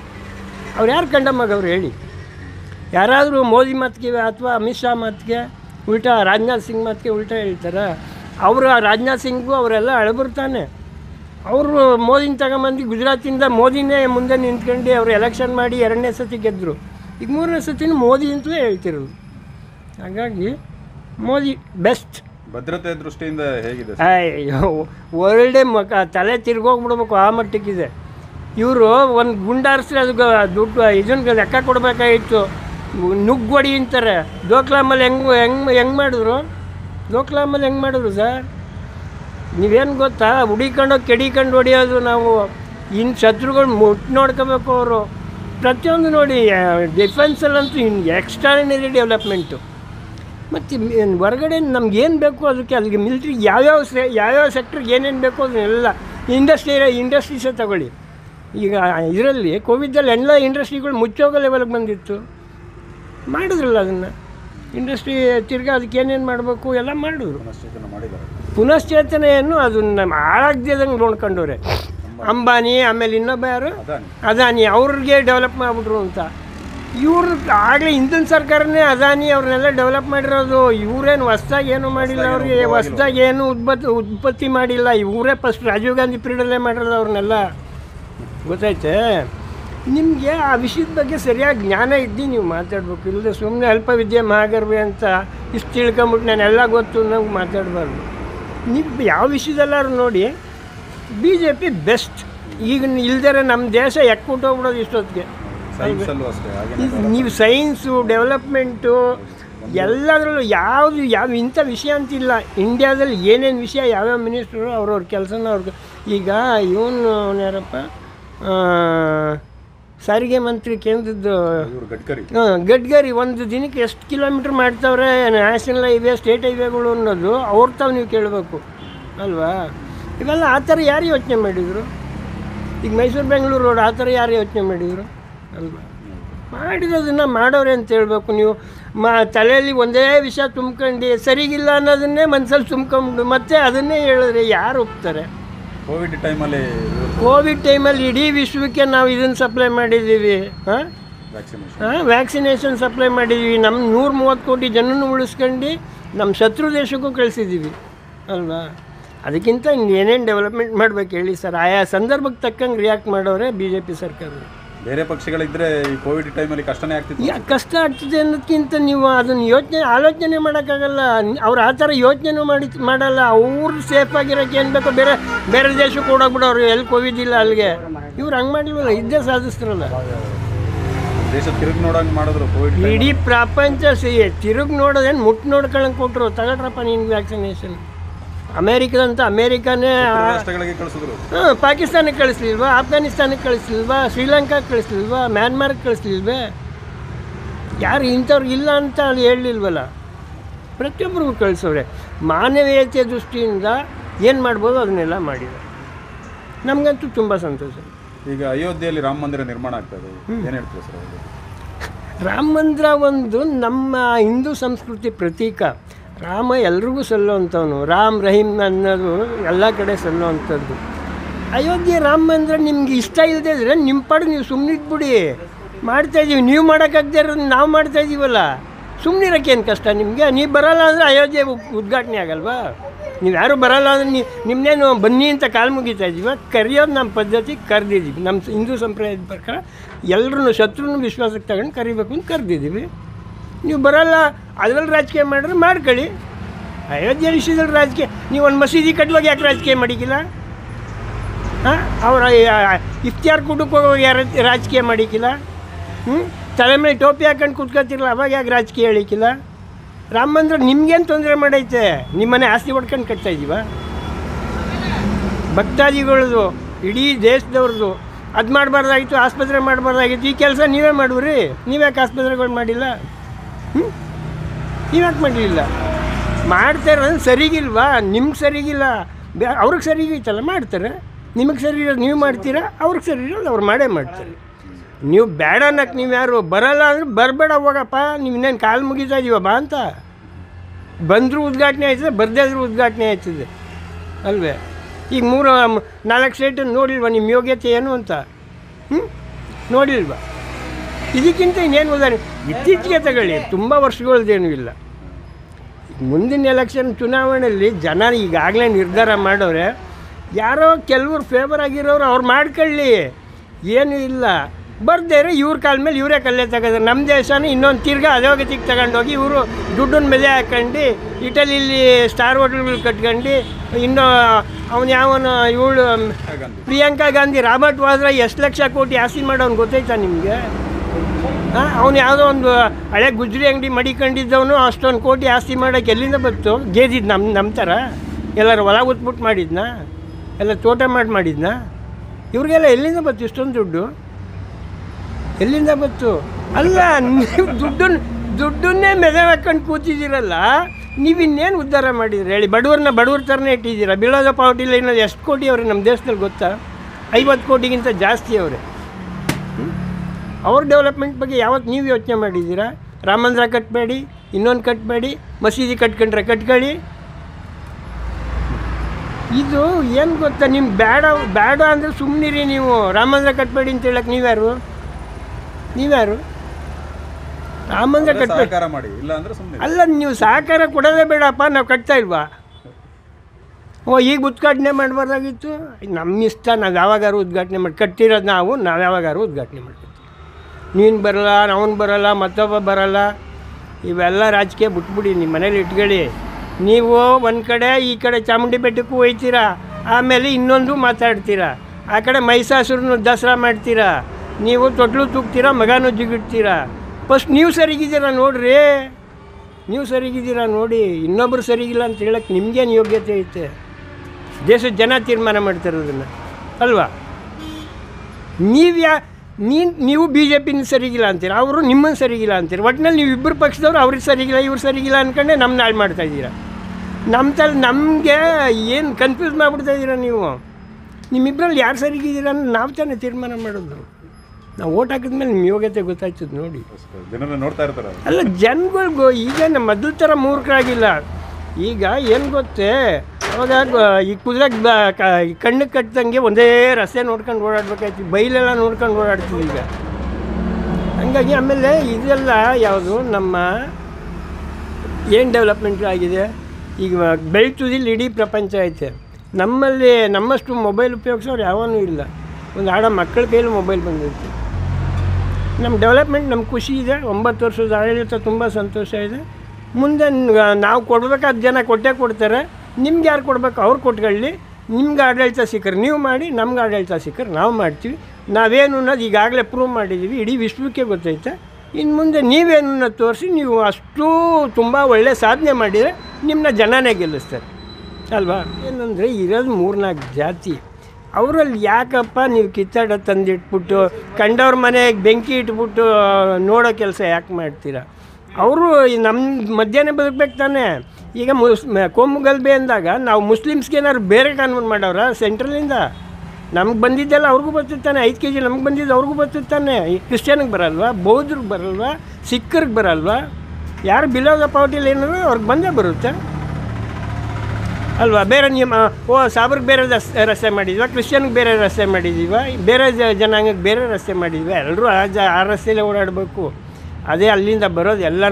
ಅವ್ರು ಯಾರು ಕಂಡಮ್ ಆಗವ್ರು ಹೇಳಿ ಯಾರಾದರೂ ಮೋದಿ ಮಾತಿಗೆ ಅಥವಾ ಅಮಿತ್ ಶಾ ಮಾತಿಗೆ ಉಲ್ಟಾ ರಾಜನಾಥ್ ಸಿಂಗ್ ಮಾತಿಗೆ ಉಲ್ಟಾ ಹೇಳ್ತಾರೆ ಅವರು ರಾಜನಾಥ್ ಸಿಂಗು ಅವರೆಲ್ಲ ಅಳಬರ್ತಾನೆ ಅವರು ಮೋದಿನ ತಗೊಂಬಂದು ಗುಜರಾತಿಂದ ಮೋದಿನೇ ಮುಂದೆ ನಿಂತ್ಕೊಂಡು ಅವರು ಎಲೆಕ್ಷನ್ ಮಾಡಿ ಎರಡನೇ ಸತಿ ಗೆದ್ದರು ಈಗ ಮೂರನೇ ಸತಿನೂ ಮೋದಿ ಅಂತಲೇ ಹೇಳ್ತಿರೋದು ಹಾಗಾಗಿ ಮೋದಿ ಬೆಸ್ಟ್ ಭದ್ರತೆ ದೃಷ್ಟಿಯಿಂದ ಹೇಗಿದೆ ಸರ್? ಅಯ್ಯೋ ವರ್ಲ್ಡೇ ಮಕ ತಲೆ ತಿರ್ಗೋಗ್ಬಿಡ್ಬೇಕು ಆ ಮಟ್ಟಕ್ಕಿದೆ ಇವರು ಒಂದು ಗುಂಡಾರಿಸ್ರೆ ಅದು ಗ- ದುಡ್ಡು ಇದನ್ನ ಲೆಕ್ಕ ಕೊಡಬೇಕಾಗಿತ್ತು ನುಗ್ಗೊಡಿ ಅಂತಾರೆ ದೋಕ್ಲಾಮಲ್ಲಿ ಹೆಂಗೆ ಹೆಂಗೆ ಹೆಂಗೆ ಮಾಡಿದ್ರು ದೋಕ್ಲಾಮಲ್ಲಿ ಹೆಂಗೆ ಮಾಡಿದ್ರು ಸರ್ ನೀವೇನು ಗೊತ್ತಾ ಹುಡಿಕೊಂಡೋಗಿ ಕೆಡಿಕೊಂಡು ಹೊಡಿಯೋದು ನಾವು ಇನ್ನು ಶತ್ರುಗಳು ಮುಟ್ಟು ನೋಡ್ಕೋಬೇಕು ಅವರು ಪ್ರತಿಯೊಂದು ನೋಡಿ ಡಿಫೆನ್ಸಲ್ಲಂತೂ ಇನ್ನು ಎಕ್ಸ್ಟ್ರಾಡಿನರಿ ಡೆವಲಪ್ಮೆಂಟು ಮತ್ತು ಹೊರಗಡೆ ನಮ್ಗೆ ಏನು ಬೇಕು ಅದಕ್ಕೆ ಅಲ್ಲಿಗೆ ಮಿಲ್ಟ್ರಿ ಯಾವ್ಯಾವ ಸೆ ಯಾವ್ಯಾವ ಸೆಕ್ಟ್ರಿಗೆ ಏನೇನು ಬೇಕು ಅದನ್ನೆಲ್ಲ ಇಂಡಸ್ಟ್ರಿ ಇಂಡಸ್ಟ್ರೀಸೇ ತಗೊಳ್ಳಿ ಈಗ ಇದರಲ್ಲಿ ಕೋವಿಡ್ದಲ್ಲಿ ಎಲ್ಲ ಇಂಡಸ್ಟ್ರಿಗಳು ಮುಚ್ಚೋಗೋ ಲೆವೆಲ್ಗೆ ಬಂದಿತ್ತು ಮಾಡಿದ್ರಲ್ಲ ಅದನ್ನು ಇಂಡಸ್ಟ್ರಿ ತಿರ್ಗಾ ಅದಕ್ಕೆ ಏನೇನು ಮಾಡಬೇಕು ಎಲ್ಲ ಮಾಡಿದ್ರು ಪುನಶ್ಚೇತನ ಮಾಡಿದ್ದಾರೆ ಪುನಶ್ಚೇತನೆಯನ್ನು ಅದನ್ನು ಹಾಳಾಗ್ದಿದಂಗೆ ನೋಡ್ಕೊಂಡವ್ರೆ ಅಂಬಾನಿ ಆಮೇಲೆ ಇನ್ನೊಬ್ಬ ಯಾರು ಅದಾನಿ ಅದಾನಿ ಅವ್ರಿಗೆ ಡೆವಲಪ್ ಮಾಡಿಬಿಟ್ರು ಅಂತ ಇವರು ಆಗಲೇ ಹಿಂದಿನ ಸರ್ಕಾರನೇ ಅದಾನಿ ಅವ್ರನ್ನೆಲ್ಲ ಡೆವಲಪ್ ಮಾಡಿರೋದು ಇವರೇನು ಹೊಸ್ದಾಗಿ ಏನು ಮಾಡಿಲ್ಲ ಅವ್ರಿಗೆ ಹೊಸ್ದಾಗಿ ಏನು ಉದ್ಬತ್ ಉತ್ಪತ್ತಿ ಮಾಡಿಲ್ಲ ಇವರೇ ಫಸ್ಟ್ ರಾಜೀವ್ ಗಾಂಧಿ ಪೀರಿಯಡಲ್ಲೇ ಮಾಡಿರೋದು ಅವ್ರನ್ನೆಲ್ಲ ಗೊತ್ತಾಯ್ತೆ ನಿಮಗೆ ಆ ವಿಷಯದ ಬಗ್ಗೆ ಸರಿಯಾಗಿ ಜ್ಞಾನ ಇದ್ದು ನೀವು ಮಾತಾಡ್ಬೇಕು ಇಲ್ಲದೆ ಸುಮ್ಮನೆ ಅಲ್ಪ ವಿದ್ಯೆ ಮಹಾಗರ್ಭೆ ಅಂತ ಇಷ್ಟು ತಿಳ್ಕೊಂಬಿಟ್ಟು ನಾನೆಲ್ಲ ಗೊತ್ತು ನಂಗೆ ಮಾತಾಡಬಾರ್ದು ನೀವು ಯಾವ ವಿಷಯದಲ್ಲಾರು ನೋಡಿ ಬಿ ಜೆ ಪಿ ಬೆಸ್ಟ್ ಈಗ ಇಲ್ದರೆ ನಮ್ಮ ದೇಶ ಎಕ್ಕೊಟ್ಟೋಗ್ಬಿಡೋದು ಇಷ್ಟೊತ್ತಿಗೆ ಸೈನ್ಸಲ್ಲೂ ಅಷ್ಟೇ ಹಾಗೆ ಇದು ನೀವು ಸೈನ್ಸು ಡೆವಲಪ್ಮೆಂಟು ಎಲ್ಲದರಲ್ಲೂ ಯಾವುದು ಯಾವ ಇಂಥ ವಿಷಯ ಅಂತಿಲ್ಲ ಇಂಡ್ಯಾದಲ್ಲಿ ಏನೇನು ವಿಷಯ ಯಾವ್ಯಾವ ಮಿನಿಸ್ಟ್ರು ಅವ್ರವ್ರ ಕೆಲಸನ ಅವ್ರಿಗೆ ಈಗ ಇವನು ಯಾರಪ್ಪ ಆ, ಸಾರಿಗೆ ಮಂತ್ರಿ ಕೇಂದ್ರದ್ದು ಇವರು ಗಡ್ಕರಿ ಆ, ಗಡ್ಕರಿ ಒಂದು ದಿನಕ್ಕೆ ಎಷ್ಟು ಕಿಲೋಮೀಟ್ರ್ ಮಾಡ್ತಾವ್ರೆ ನ್ಯಾಷನಲ್ ಹೈವೇ ಸ್ಟೇಟ್ ಹೈವೇಗಳು ಅನ್ನೋದು ಅವ್ರ ತಾವು ನೀವು ಕೇಳಬೇಕು ಅಲ್ವಾ ಇವೆಲ್ಲ ಆ ಥರ ಯಾರು ಯೋಚನೆ ಮಾಡಿದರು ಈಗ ಮೈಸೂರು ಬೆಂಗಳೂರು ರೋಡ್ ಆ ಥರ ಯಾರು ಯೋಚನೆ ಮಾಡಿದರು ಅಲ್ವಾ ಮಾಡಿರೋದನ್ನು ಮಾಡೋರೆ ಅಂತ ಹೇಳ್ಬೇಕು ನೀವು ಮಾ ತಲೆಯಲ್ಲಿ ಒಂದೇ ವಿಷಯ ತುಂಬ್ಕೊಂಡು ಸರಿಗಿಲ್ಲ ಅನ್ನೋದನ್ನೇ ಮನಸ್ಸಲ್ಲಿ ತುಂಬ್ಕೊಂಡು ಮತ್ತೆ ಅದನ್ನೇ ಹೇಳಿದ್ರೆ ಯಾರು ಒಪ್ತಾರೆ ಕೋವಿಡ್ ಟೈಮಲ್ಲಿ ಕೋವಿಡ್ ಟೈಮಲ್ಲಿ ಇಡೀ ವಿಶ್ವಕ್ಕೆ ನಾವು ಇದನ್ನು ಸಪ್ಲೈ ಮಾಡಿದ್ದೀವಿ ಹಾಂ ವ್ಯಾಕ್ಸಿನೇಷನ್ ಹಾಂ ವ್ಯಾಕ್ಸಿನೇಷನ್ ಸಪ್ಲೈ ಮಾಡಿದ್ದೀವಿ ನಮ್ಮ ನೂರ ಮೂವತ್ತು ಕೋಟಿ ಜನನೂ ಉಳಿಸ್ಕೊಂಡು ನಮ್ಮ ಶತ್ರು ದೇಶಕ್ಕೂ ಕಳಿಸಿದ್ದೀವಿ ಅಲ್ವಾ ಅದಕ್ಕಿಂತ ಏನೇನು ಡೆವಲಪ್ಮೆಂಟ್ ಮಾಡ್ಬೇಕು ಹೇಳಿ ಸರ್ ಆಯಾ ಸಂದರ್ಭಕ್ಕೆ ತಕ್ಕಂಗೆ ರಿಯಾಕ್ಟ್ ಮಾಡೋರೆ ಬಿ ಜೆ ಪಿ ಸರ್ಕಾರ ಬೇರೆ ಪಕ್ಷಗಳಿದ್ರೆ ಈ ಕೋವಿಡ್ ಟೈಮಲ್ಲಿ ಕಷ್ಟನೇ ಆಗ್ತಿತ್ತು ಯಾ ಕಷ್ಟ ಆಗ್ತದೆ ಅನ್ನೋದಕ್ಕಿಂತ ನೀವು ಅದನ್ನು ಯೋಚನೆ ಆಲೋಚನೆ ಮಾಡೋಕ್ಕಾಗಲ್ಲ ಅವ್ರು ಆ ಥರ ಯೋಚನೆ ಮಾಡಿ ಮಾಡಲ್ಲ ಅವ್ರು ಸೇಫ್ ಆಗಿರೋಕೆ ಏನು ಬೇಕೋ ಬೇರೆ ಬೇರೆ ದೇಶಕ್ಕೆ ಓಡೋಗ್ಬಿಡೋರು ಎಲ್ಲಿ ಕೋವಿಡ್ ಇಲ್ಲ ಅಲ್ಲಿಗೆ ಇವ್ರು ಹಂಗೆ ಮಾಡಿಲ್ವಲ್ಲ ಇದ್ದೇ ಸಾಧಿಸ್ತಾರಲ್ಲ ದೇಶ ತಿರುಗಿ ನೋಡಂಗೆ ಮಾಡಿದ್ರು ಕೋವಿಡ್ ಇಡೀ ಪ್ರಪಂಚ ಸಿ ತಿರುಗಿ ನೋಡೋದೇನು ಮುಟ್ಟು ನೋಡ್ಕೊಳಂಗೆ ಕೊಟ್ಟರು ತಗೊಳ್ರಪ್ಪ ನೀನು ವ್ಯಾಕ್ಸಿನೇಷನ್ ಅಮೇರಿಕದಂತ ಅಮೇರಿಕಾನೇ ರಾಷ್ಟ್ರಗಳಿಗೆ ಕಳಿಸಿದ್ರು ಹಾಂ ಪಾಕಿಸ್ತಾನಕ್ಕೆ ಕಳಿಸ್ಲಿಲ್ವಾ ಆಫ್ಘಾನಿಸ್ತಾನಕ್ಕೆ ಕಳಿಸ್ಲಿಲ್ವಾ ಶ್ರೀಲಂಕಾಗೆ ಕಳಿಸ್ಲಿಲ್ವಾ ಮ್ಯಾನ್ಮಾರ್ಗೆ ಕಳಿಸ್ಲಿಲ್ವೇ ಯಾರು ಇಂಥವ್ರಿಗೆ ಇಲ್ಲ ಅಂತ ಅಲ್ಲಿ ಹೇಳಲಿಲ್ವಲ್ಲ ಪ್ರತಿಯೊಬ್ಬರಿಗೂ ಕಳಿಸೋರೆ ಮಾನವೀಯತೆ ದೃಷ್ಟಿಯಿಂದ ಏನು ಮಾಡ್ಬೋದು ಅದನ್ನೆಲ್ಲ ಮಾಡಿದ್ದಾರೆ ನಮಗಂತೂ ತುಂಬ ಸಂತೋಷ ಈಗ ಅಯೋಧ್ಯೆಯಲ್ಲಿ ರಾಮ ಮಂದಿರ ನಿರ್ಮಾಣ ಆಗ್ತಾ ಇದೆ ಏನು ಹೇಳ್ತೀವಿ ಸರ್ ಅದು ರಾಮ ಮಂದಿರ ಒಂದು ನಮ್ಮ ಹಿಂದೂ ಸಂಸ್ಕೃತಿ ಪ್ರತೀಕ ರಾಮ ಎಲ್ರಿಗೂ ಸಲ್ಲುವಂಥವನು ರಾಮ್ ರಹೀಮ್ ಅನ್ನೋದು ಎಲ್ಲ ಕಡೆ ಸಲ್ಲುವಂಥದ್ದು ಅಯೋಧ್ಯೆ ರಾಮ ಮಂದಿರ ನಿಮ್ಗೆ ಇಷ್ಟ ಇಲ್ಲದೆ ಇದ್ರೆ ನಿಮ್ಮ ಪಾಡು ನೀವು ಸುಮ್ಮನಿದ್ಬಿಡಿ ಮಾಡ್ತಾಯಿದ್ದೀವಿ ನೀವು ಮಾಡೋಕ್ಕಾಗದೇ ಇರೋದು ನಾವು ಮಾಡ್ತಾಯಿದ್ದೀವಲ್ಲ ಸುಮ್ಮನಿರೋಕ್ಕೆ ಏನು ಕಷ್ಟ ನಿಮಗೆ ನೀವು ಬರಲ್ಲ ಅಂದರೆ ಅಯೋಧ್ಯೆ ಉದ್- ಉದ್ಘಾಟನೆ ಆಗಲ್ವಾ ನೀವು ಯಾರು ಬರಲ್ಲ ಅಂದರೆ ನೀವು ನಿಮ್ಮನ್ನೇನು ಬನ್ನಿ ಅಂತ ಕಾಲು ಮುಗಿತಾ ಇದ್ದೀವ ಕರೆಯೋದು ನಮ್ಮ ಪದ್ಧತಿ ಕರೆದಿದ್ದೀವಿ ನಮ್ಮ ಹಿಂದೂ ಸಂಪ್ರದಾಯದ ಪ್ರಕಾರ ಎಲ್ಲರೂ ಶತ್ರುನು ವಿಶ್ವಾಸಕ್ಕೆ ತಗೊಂಡು ಕರಿಬೇಕು ಅಂತ ಕರೆದಿದ್ದೀವಿ ನೀವು ಬರಲ್ಲ ಅದರಲ್ಲಿ ರಾಜಕೀಯ ಮಾಡಿದ್ರೆ ಮಾಡ್ಕೊಳ್ಳಿ ಅಯೋಧ್ಯೆ ವಿಷಯದಲ್ಲಿ ರಾಜಕೀಯ ನೀವು ಒಂದು ಮಸೀದಿ ಕಟ್ಟುವಾಗ ಯಾಕೆ ರಾಜಕೀಯ ಮಾಡಿಕಿಲ್ಲ ಹಾಂ ಅವರ ಇಫ್ತಿಯಾರ್ ಕುಟುಂಬಕ್ಕೆ ಹೋಗುವಾಗ ಯಾರು ರಾಜಕೀಯ ಮಾಡಿಕಿಲ್ಲ ಹ್ಞೂ ತಲೆ ಮೇಲೆ ಟೋಪಿ ಹಾಕೊಂಡು ಕೂತ್ಕೊತಿರಲ್ಲ ಅವಾಗ ಯಾಕೆ ರಾಜಕೀಯ ಹೇಳಿಕಿಲ್ಲ ರಾಮ ಮಂದಿರ ನಿಮ್ಗೇನು ತೊಂದರೆ ಮಾಡೈತೆ ನಿಮ್ಮನೆ ಆಸ್ತಿ ಹೊಡ್ಕೊಂಡು ಕಟ್ತಾ ಇದ್ದೀವ ಭಕ್ತಾದಿಗಳದು ಇಡೀ ದೇಶದವ್ರದ್ದು ಅದು ಮಾಡಬಾರ್ದಾಗಿತ್ತು ಆಸ್ಪತ್ರೆ ಮಾಡಬಾರ್ದಾಗಿತ್ತು ಈ ಕೆಲಸ ನೀವೇ ಮಾಡುವ್ರಿ ನೀವ್ಯಾಕೆ ಆಸ್ಪತ್ರೆಗಳು ಮಾಡಿಲ್ಲ ಹ್ಞೂ ನೀವ್ಯಾಕೆ ಮಾಡಲಿಲ್ಲ ಮಾಡ್ತಾರೆ ಅಂದ್ರೆ ಸರಿಗಿಲ್ವಾ ನಿಮ್ಗೆ ಸರಿಗಿಲ್ಲ ಬೇ ಅವ್ರಿಗೆ ಸರಿಗೈತಲ್ಲ ಮಾಡ್ತಾರೆ ನಿಮಗೆ ಸರಿ ಇರೋದು ನೀವು ಮಾಡ್ತೀರಾ ಅವ್ರಿಗೆ ಸರಿ ಇರೋದು ಅವ್ರು ಮಾಡೇ ಮಾಡ್ತಾರೆ ನೀವು ಬೇಡ ಅನ್ನಕ್ಕೆ ನೀವು ಯಾರು ಬರಲ್ಲ ಅಂದ್ರೆ ಬರಬೇಡ ಹೋಗಪ್ಪ ನೀವು ಇನ್ನೇನು ಕಾಲು ಮುಗಿತಾ ಇದೀವ ಬಾ ಅಂತ ಬಂದರೂ ಉದ್ಘಾಟನೆ ಆಯ್ತದೆ ಬರ್ದೇ ಇದ್ರೂ ಉದ್ಘಾಟನೆ ಆಯ್ತದೆ ಅಲ್ವೇ ಈಗ ಮೂರು ಮ್- ನಾಲ್ಕು ಸ್ಟೇಟ್ ನೋಡಿಲ್ವಾ ನಿಮ್ಮ ಯೋಗ್ಯತೆ ಏನು ಅಂತ ಹ್ಞೂ ನೋಡಿಲ್ವಾ ಇದಕ್ಕಿಂತ ಇನ್ನೇನು ಉದಾಹರಣೆ ಇತ್ತೀಚೆಗೆ ತಗೊಳ್ಳಿ ತುಂಬ ವರ್ಷಗಳದ್ದೇನೂ ಇಲ್ಲ ಮುಂದಿನ ಎಲೆಕ್ಷನ್ ಚುನಾವಣೆಯಲ್ಲಿ ಜನ ಈಗಾಗಲೇ ನಿರ್ಧಾರ ಮಾಡೋರೆ ಯಾರೋ ಕೆಲವ್ರು ಫೇವರ್ ಆಗಿರೋರು ಅವ್ರು ಮಾಡ್ಕೊಳ್ಳಿ ಏನೂ ಇಲ್ಲ ಬರ್ದೇರೆ ಇವ್ರ ಕಾಲ ಮೇಲೆ ಇವರೇ ಕಲ್ಲೆ ತಗೋತಾರೆ ನಮ್ಮ ದೇಶನ ಇನ್ನೊಂದು ತಿರ್ಗಾ ಅಧೋಗತಿಗೆ ತಗೊಂಡೋಗಿ ಇವರು ದುಡ್ಡನ್ನ ಮೇಲೆ ಹಾಕೊಂಡು ಇಟಲಿಲಿ ಸ್ಟಾರ್ ಹೋಟೆಲ್ಗಳು ಕಟ್ಕೊಂಡು ಇನ್ನೂ ಅವನು ಯಾವನು ಇವಳು ಗಾಂಧಿ ಪ್ರಿಯಾಂಕಾ ಗಾಂಧಿ ರಾಬರ್ಟ್ ವಾದ್ರಾ ಎಷ್ಟು ಲಕ್ಷ ಕೋಟಿ ಆಸ್ತಿ ಮಾಡೋನು ಗೊತ್ತೈತಾ ನಿಮಗೆ ಅವನು ಯಾವುದೋ ಒಂದು ಹಳೆ ಗುಜ್ರಿ ಅಂಗಡಿ ಮಡಿಕೊಂಡಿದ್ದವನು ಅಷ್ಟೊಂದು ಕೋಟಿ ಆಸ್ತಿ ಮಾಡೋಕ್ಕೆ ಎಲ್ಲಿಂದ ಬಂತು ಗೇದಿದ್ ನಮ್ಮ ನಮ್ಮ ಥರ ಎಲ್ಲರೂ ಹೊಲ ಉತ್ಬಿಟ್ಟು ಮಾಡಿದ್ನಾ ಎಲ್ಲ ತೋಟ ಮಾಡಿ ಮಾಡಿದ್ನಾ ಇವ್ರಿಗೆಲ್ಲ ಎಲ್ಲಿಂದ ಬಂತು ಇಷ್ಟೊಂದು ದುಡ್ಡು ಎಲ್ಲಿಂದ ಬಂತು ಅಲ್ಲ ನೀವು ದುಡ್ಡನ್ನು ದುಡ್ಡನ್ನೇ ಮೆದೆ ಹಾಕೊಂಡು ಕೂತಿದ್ದೀರಲ್ಲ ನೀವು ಇನ್ನೇನು ಉದ್ಧಾರ ಮಾಡಿದ್ರಿ ಹೇಳಿ ಬಡವ್ರನ್ನ ಬಡವ್ರ ಥರನೇ ಇಟ್ಟಿದ್ದೀರಾ ಬೀಳೋದ ಪಾವಟಿ ಲೈನಲ್ಲಿ ಎಷ್ಟು ಕೋಟಿ ಅವ್ರೆ ನಮ್ಮ ದೇಶದಲ್ಲಿ ಗೊತ್ತಾ ಐವತ್ತು ಕೋಟಿಗಿಂತ ಜಾಸ್ತಿ ಅವರೇ ಅವ್ರ ಡೆವಲಪ್ಮೆಂಟ್ ಬಗ್ಗೆ ಯಾವತ್ತು ನೀವು ಯೋಚನೆ ಮಾಡಿದ್ದೀರಾ ರಾಮ ಮಂದಿರ ಕಟ್ಟಬೇಡಿ ಇನ್ನೊಂದು ಕಟ್ಟಬೇಡಿ ಮಸೀದಿ ಕಟ್ಕೊಂಡ್ರೆ ಕಟ್ಕೊಳ್ಳಿ ಇದು ಏನು ಗೊತ್ತಾ ನಿಮ್ಗೆ ಬೇಡ ಬೇಡ ಅಂದರೆ ಸುಮ್ಮನಿರಿ ನೀವು ರಾಮ ಮಂದಿರ ಕಟ್ಟಬೇಡಿ ಅಂತ ಹೇಳಕ್ಕೆ ನೀವ್ಯಾರು ನೀವ್ಯಾರು ರಾಮ ಮಂದಿರ ಕಟ್ಟಬೇಡಿ ಸಹಕಾರ ಮಾಡಿ ಇಲ್ಲ ಅಂದ್ರೆ ಸುಮ್ಮನೆ ಅಲ್ಲ ನೀವು ಸಹಕಾರ ಕೊಡೋದೇ ಬೇಡಪ್ಪ ನಾವು ಕಟ್ತಾ ಇಲ್ವಾ ಓ ಈಗ ಉದ್ಘಾಟನೆ ಮಾಡಬಾರ್ದಾಗಿತ್ತು ನಮ್ಮ ಇಷ್ಟ ನಾವು ಯಾವಾಗಾರು ಉದ್ಘಾಟನೆ ಮಾಡಿ ಕಟ್ಟಿರೋದು ನಾವು ನಾವು ಯಾವಾಗಾರು ಉದ್ಘಾಟನೆ ಮಾಡ್ತೀವಿ ನೀನು ಬರಲ್ಲ ಅವನು ಬರಲ್ಲ ಮತ್ತೊಬ್ಬ ಬರಲ್ಲ ಇವೆಲ್ಲ ರಾಜಕೀಯ ಬಿಟ್ಬಿಡಿ ನಿಮ್ಮ ಮನೇಲಿ ಇಟ್ಕೊಳ್ಳಿ ನೀವು ಒಂದು ಕಡೆ ಈ ಕಡೆ ಚಾಮುಂಡಿ ಬೆಟ್ಟಕ್ಕೂ ಹೋಯ್ತೀರಾ ಆಮೇಲೆ ಇನ್ನೊಂದು ಮಾತಾಡ್ತೀರಾ ಆ ಕಡೆ ಮೈಸಾಸುರನು ದಸರಾ ಮಾಡ್ತೀರಾ ನೀವು ತೊಟ್ಲು ತೂಗ್ತೀರಾ ಮಗನೂ ಜಿಗಿಡ್ತೀರಾ ಫಸ್ಟ್ ನೀವು ಸರಿಗಿದ್ದೀರಾ ನೋಡ್ರಿ ನೀವು ಸರಿಗಿದ್ದೀರಾ ನೋಡಿ ಇನ್ನೊಬ್ರು ಸರಿಗಿಲ್ಲ ಅಂತ ಹೇಳಕ್ಕೆ ನಿಮ್ಗೇನು ಯೋಗ್ಯತೆ ಐತೆ ದೇಶದ ಜನ ತೀರ್ಮಾನ ಮಾಡ್ತಾರೆ ಅದನ್ನು ಅಲ್ವಾ ನೀವು ಯಾ ನೀನು ನೀವು ಬಿ ಜೆ ಪಿನ ಸರಿಗಿಲ್ಲ ಅಂತೀರ ಅವರು ನಿಮ್ಮನ್ನು ಸರಿಗಿಲ್ಲ ಅಂತೀರ ಒಟ್ಟಿನಲ್ಲಿ ನೀವು ಇಬ್ಬರು ಪಕ್ಷದವ್ರು ಅವ್ರಿಗೆ ಸರಿಗಿಲ್ಲ ಇವ್ರು ಸರಿಗಿಲ್ಲ ಅಂದ್ಕೊಂಡೆ ನಮ್ಮ ನಾಳೆ ಮಾಡ್ತಾ ಇದ್ದೀರಾ ನಮ್ಮ ತಲೆ ನಮಗೆ ಏನು ಕನ್ಫ್ಯೂಸ್ ಮಾಡಿಬಿಡ್ತಾ ಇದ್ದೀರಾ ನೀವು ನಿಮ್ಮಿಬ್ಬರಲ್ಲಿ ಯಾರು ಸರಿಗಿದ್ದೀರಾ ಅಂತ ನಾವು ತಾನೇ ತೀರ್ಮಾನ ಮಾಡೋದು ನಾವು ಓಟ್ ಹಾಕಿದ್ಮೇಲೆ ನಿಮ್ಮ ಯೋಗ್ಯತೆ ಗೊತ್ತಾಯ್ತದೆ ನೋಡಿ ಜನರನ್ನ ನೋಡ್ತಾ ಇರ್ತಾರೆ ಅಲ್ಲ ಜನಗಳಿಗೂ ಈಗ ನಮ್ಮ ಮೊದಲ ಥರ ಮೂರ್ಖರಾಗಿಲ್ಲ ಈಗ ಏನು ಗೊತ್ತೇ ಅವಾಗ ಗ- ಈ ಕುದುರೆಗೆ ಬ ಕ- ಈ ಕಣ್ಣಿಗೆ ಕಟ್ಟಿದಂಗೆ ಒಂದೇ ರಸ್ತೆ ನೋಡ್ಕೊಂಡು ಓಡಾಡ್ಬೇಕಾಯ್ತು ಬೈಲೆಲ್ಲ ನೋಡ್ಕೊಂಡು ಓಡಾಡ್ತೀವಿ ಈಗ ಹಂಗಾಗಿ ಆಮೇಲೆ ಇದೆಲ್ಲ ಯಾವುದು ನಮ್ಮ ಏನು ಡೆವಲಪ್ಮೆಂಟ್ ಆಗಿದೆ ಈಗ ಬೆಳ್ತುದಿಲ್ಲಿ ಇಡೀ ಪ್ರಪಂಚ ಐತೆ ನಮ್ಮಲ್ಲಿ ನಮ್ಮಷ್ಟು ಮೊಬೈಲ್ ಉಪಯೋಗಿಸೋರು ಯಾವನೂ ಇಲ್ಲ ಒಂದು ಆಡ ಮಕ್ಕಳ ಕೈಲಿ ಮೊಬೈಲ್ ಬಂದೈತೆ ನಮ್ಮ ಡೆವಲಪ್ಮೆಂಟ್ ನಮ್ಗೆ ಖುಷಿ ಇದೆ ಒಂಬತ್ತು ವರ್ಷದ ಆಡಳಿತ ತುಂಬ ಸಂತೋಷ ಇದೆ ಮುಂದೆ ನ- ನಾವು ಕೊಡ್ಬೇಕಾದ ಜನ ಕೊಟ್ಟೇ ಕೊಡ್ತಾರೆ ನಿಮ್ಗೆ ಯಾರು ಕೊಡ್ಬೇಕು ಅವ್ರು ಕೊಟ್ಕೊಳ್ಳಿ ನಿಮ್ಗೆ ಆಡಳಿತ ಸಿಕ್ಕರೆ ನೀವು ಮಾಡಿ ನಮ್ಗೆ ಆಡಳಿತ ಸಿಕ್ಕರೆ ನಾವು ಮಾಡ್ತೀವಿ ನಾವೇನು ಅನ್ನೋದು ಈಗಾಗಲೇ ಪ್ರೂವ್ ಮಾಡಿದ್ದೀವಿ ಇಡೀ ವಿಶ್ವಕ್ಕೆ ಗೊತ್ತೈತೆ ಇನ್ನು ಮುಂದೆ ನೀವೇನು ಅನ್ನೋದು ತೋರಿಸಿ ನೀವು ಅಷ್ಟು ತುಂಬ ಒಳ್ಳೆ ಸಾಧನೆ ಮಾಡಿದರೆ ನಿಮ್ಮನ್ನ ಜನನೇ ಗೆಲ್ಲಿಸ್ತಾರೆ ಅಲ್ವಾ ಏನಂದರೆ ಇರೋದು ಮೂರ್ನಾಲ್ಕು ಜಾತಿ ಅವರಲ್ಲಿ ಯಾಕಪ್ಪ ನೀವು ಕಿತ್ತಾಡ ತಂದಿಟ್ಬಿಟ್ಟು ಕಂಡವ್ರ ಮನೆಗೆ ಬೆಂಕಿ ಇಟ್ಬಿಟ್ಟು ನೋಡೋ ಕೆಲಸ ಯಾಕೆ ಮಾಡ್ತೀರಾ ಅವರು ನಮ್ಮ ಮಧ್ಯಾಹ್ನ ಬದುಕಬೇಕು ತಾನೇ ಈಗ ಮುಸ್ ಮ- ಕೋಮು ಗಲಭೆ ಅಂದಾಗ ನಾವು ಮುಸ್ಲಿಮ್ಸ್ಗೆ ಏನಾದ್ರು ಬೇರೆ ಕಾನೂನು ಮಾಡವ್ರ ಸೆಂಟ್ರಲಿಂದ ನಮ್ಗೆ ಬಂದಿದ್ದೆಲ್ಲ ಅವ್ರಿಗೂ ಬರ್ತಿರ್ತಾನೆ ಐದು ಕೆ ಜಿ ನಮ್ಗೆ ಬಂದಿದ್ದು ಅವ್ರಿಗೂ ಬರ್ತಿರ್ತಾನೆ ಈ ಕ್ರಿಶ್ಚಿಯನ್ಗೆ ಬರಲ್ವಾ ಬೌದ್ರಿಗೆ ಬರಲ್ವಾ ಸಿಖ್ರಿಗೆ ಬರಲ್ವಾ ಯಾರು ಬಿಲೋ ದ ಪಾವಟಿಲಿ ಏನಾದ್ರು ಅವ್ರಿಗೆ ಬಂದೇ ಬರುತ್ತೆ ಅಲ್ವಾ ಬೇರೆ ನಿಮ್ಮ ಓ ಸಾಬ್ರಿಗೆ ಬೇರೆ ರಸ್ ರಸ್ತೆ ಮಾಡಿದ್ವಾ ಕ್ರಿಶ್ಚಿಯನ್ಗೆ ಬೇರೆ ರಸ್ತೆ ಮಾಡಿದ್ದೀವ ಬೇರೆ ಜ- ಜನಾಂಗಕ್ಕೆ ಬೇರೆ ರಸ್ತೆ ಮಾಡಿದ್ವಿ ಎಲ್ಲರೂ ಆ ಜ ಆ ರಸ್ತೆಯಲ್ಲೇ ಓಡಾಡಬೇಕು ಅದೇ ಅಲ್ಲಿಂದ ಬರೋದು ಎಲ್ಲನೂ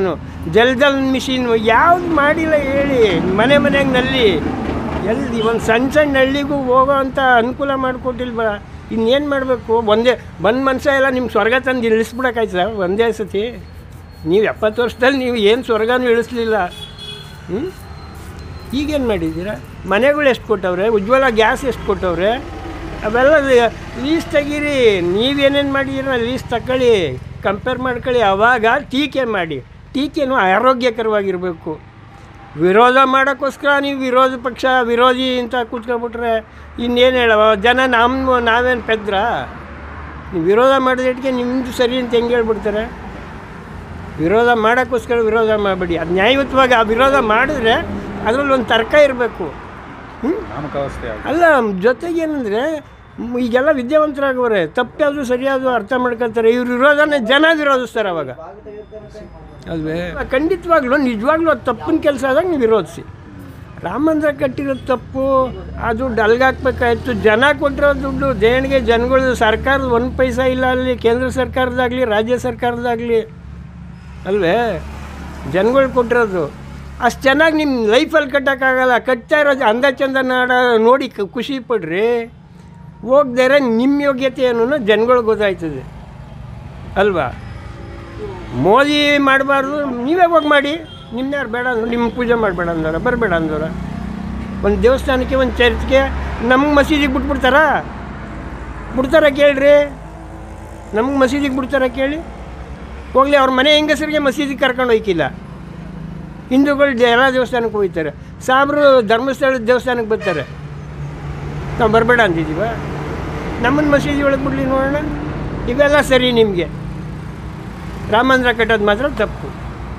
ಜಲ್ದಲ್ ಮಿಷಿನ್ ಯಾವ್ದು ಮಾಡಿಲ್ಲ ಹೇಳಿ ಮನೆ ಮನೆಗೆ ನಲ್ಲಿ ಎಲ್ಲಿ ಒಂದು ಸಣ್ಣ ಸಣ್ಣ ಹಳ್ಳಿಗೂ ಹೋಗೋ ಅಂತ ಅನುಕೂಲ ಮಾಡಿಕೊಟ್ಟಿಲ್ವ ಇನ್ನೇನು ಮಾಡಬೇಕು ಒಂದೇ ಬಂದು ಮನುಷ್ಯ ಎಲ್ಲ ನಿಮ್ಮ ಸ್ವರ್ಗ ತಂದು ಇಳಿಸ್ಬಿಡಕ್ಕಾಯ್ತದ ಒಂದೇ ಸತಿ ನೀವು ಎಪ್ಪತ್ತು ವರ್ಷದಲ್ಲಿ ನೀವು ಏನು ಸ್ವರ್ಗನೂ ಇಳಿಸ್ಲಿಲ್ಲ ಹ್ಞೂ ಈಗೇನು ಮಾಡಿದ್ದೀರಾ ಮನೆಗಳು ಎಷ್ಟು ಕೊಟ್ಟವ್ರೆ ಉಜ್ವಲ ಗ್ಯಾಸ್ ಎಷ್ಟು ಕೊಟ್ಟವ್ರೆ ಅವೆಲ್ಲ ಲೀಸ್ ತೆಗೀರಿ ನೀವೇನೇನು ಮಾಡಿದ್ದೀರ ಲೀಸ್ ತಗೊಳ್ಳಿ ಕಂಪೇರ್ ಮಾಡ್ಕೊಳ್ಳಿ ಅವಾಗ ಟೀಕೆ ಮಾಡಿ ಟೀಕೆನೂ ಆರೋಗ್ಯಕರವಾಗಿರಬೇಕು ವಿರೋಧ ಮಾಡೋಕ್ಕೋಸ್ಕರ ನೀವು ವಿರೋಧ ಪಕ್ಷ ವಿರೋಧಿ ಅಂತ ಕೂತ್ಕೊಂಡ್ಬಿಟ್ರೆ ಇನ್ನೇನು ಹೇಳವ ಜನ ನಮ್ಮ ನಾವೇನು ಪೆದ್ರ ನೀವು ವಿರೋಧ ಮಾಡಿದಟ್ಟಿಗೆ ನಿಮ್ಮದು ಸರಿ ಅಂತ ಹೆಂಗೆ ಹೇಳ್ಬಿಡ್ತಾರೆ ವಿರೋಧ ಮಾಡೋಕ್ಕೋಸ್ಕರ ವಿರೋಧ ಮಾಡಬೇಡಿ ಅದು ನ್ಯಾಯಯುತವಾಗಿ ಆ ವಿರೋಧ ಮಾಡಿದ್ರೆ ಅದರಲ್ಲಿ ಒಂದು ತರ್ಕ ಇರಬೇಕು ಹ್ಞೂ ನಾಮಕಾವಸ್ಥೆ ಆಗಿ ಅಲ್ಲ ಜೊತೆಗೆ ಏನಂದರೆ ಈಗೆಲ್ಲ ವಿದ್ಯಾವಂತರಾಗವ್ರೆ ತಪ್ಪು ಯಾವುದು ಸರಿಯಾದ್ರು ಅರ್ಥ ಮಾಡ್ಕೊತಾರೆ ಇವ್ರ ವಿರೋಧನೇ ಜನ ವಿರೋಧಿಸ್ತಾರೆ ಅವಾಗ ಅಲ್ವೇ ಖಂಡಿತವಾಗ್ಲೂ ನಿಜವಾಗ್ಲೂ ಅದು ತಪ್ಪಿನ ಕೆಲಸ ಆದಾಗ ನೀವು ವಿರೋಧಿಸಿ ರಾಮ ಮಂದಿರ ಕಟ್ಟಿರೋದು ತಪ್ಪು ಆ ದುಡ್ಡು ಅಲ್ಗಾಕ್ಬೇಕಾಯ್ತು ಜನ ಕೊಟ್ಟಿರೋ ದುಡ್ಡು ದೇಣಿಗೆ ಜನಗಳು ಸರ್ಕಾರದ ಒಂದು ಪೈಸಾ ಇಲ್ಲ ಅಲ್ಲಿ ಕೇಂದ್ರ ಸರ್ಕಾರದಾಗಲಿ ರಾಜ್ಯ ಸರ್ಕಾರದಾಗಲಿ ಅಲ್ವೇ ಜನಗಳು ಕೊಟ್ಟಿರೋದು ಅಷ್ಟು ಚೆನ್ನಾಗಿ ನಿಮ್ಮ ಲೈಫಲ್ಲಿ ಕಟ್ಟೋಕ್ಕಾಗಲ್ಲ ಕಟ್ತಾ ಇರೋದು ಅಂದ ಚಂದ ನಾಡ ನೋಡಿ ಕ- ಖುಷಿ ಪಡ್ರಿ ಹೋಗ್ದೇರೆ ನಿಮ್ಮ ಯೋಗ್ಯತೆ ಏನು ಜನಗಳಿಗೆ ಗೊತ್ತಾಯ್ತದೆ ಅಲ್ವಾ ಮೋದಿ ಮಾಡಬಾರ್ದು ನೀವೇ ಹೋಗಿ ಮಾಡಿ ನಿಮ್ದು ಯಾರು ಬೇಡ ಅಂದ್ರು ನಿಮ್ಮ ಪೂಜೆ ಮಾಡಬೇಡ ಅಂದವ್ರ ಬರಬೇಡ ಅಂದವ್ರ ಒಂದು ದೇವಸ್ಥಾನಕ್ಕೆ ಒಂದು ಚರ್ಚ್ಗೆ ನಮ್ಗೆ ಮಸೀದಿಗೆ ಬಿಟ್ಬಿಡ್ತಾರಾ ಬಿಡ್ತಾರ ಕೇಳ್ರಿ ನಮ್ಗೆ ಮಸೀದಿಗೆ ಬಿಡ್ತಾರ ಕೇಳಿ ಹೋಗ್ಲಿ ಅವ್ರ ಮನೆ ಹೆಂಗಸರಿಗೆ ಮಸೀದಿಗೆ ಕರ್ಕೊಂಡು ಹೋಯ್ಕಿಲ್ಲ ಹಿಂದೂಗಳು ದೇ- ಎಲ್ಲ ದೇವಸ್ಥಾನಕ್ಕೆ ಹೋಗ್ತಾರೆ ಸಾಬ್ರು ಧರ್ಮಸ್ಥಳದ ದೇವಸ್ಥಾನಕ್ಕೆ ಬರ್ತಾರೆ ನಾವು ಬರಬೇಡ ಅಂತಿದ್ದೀವ ನಮ್ಮನ್ನು ಮಸೀದಿ ಒಳಗೆ ಬಿಡ್ಲಿ ನೋಡೋಣ ಇವೆಲ್ಲ ಸರಿ ನಿಮಗೆ ರಾಮ ಮಂದಿರ ಕಟ್ಟೋದು ಮಾತ್ರ ತಪ್ಪು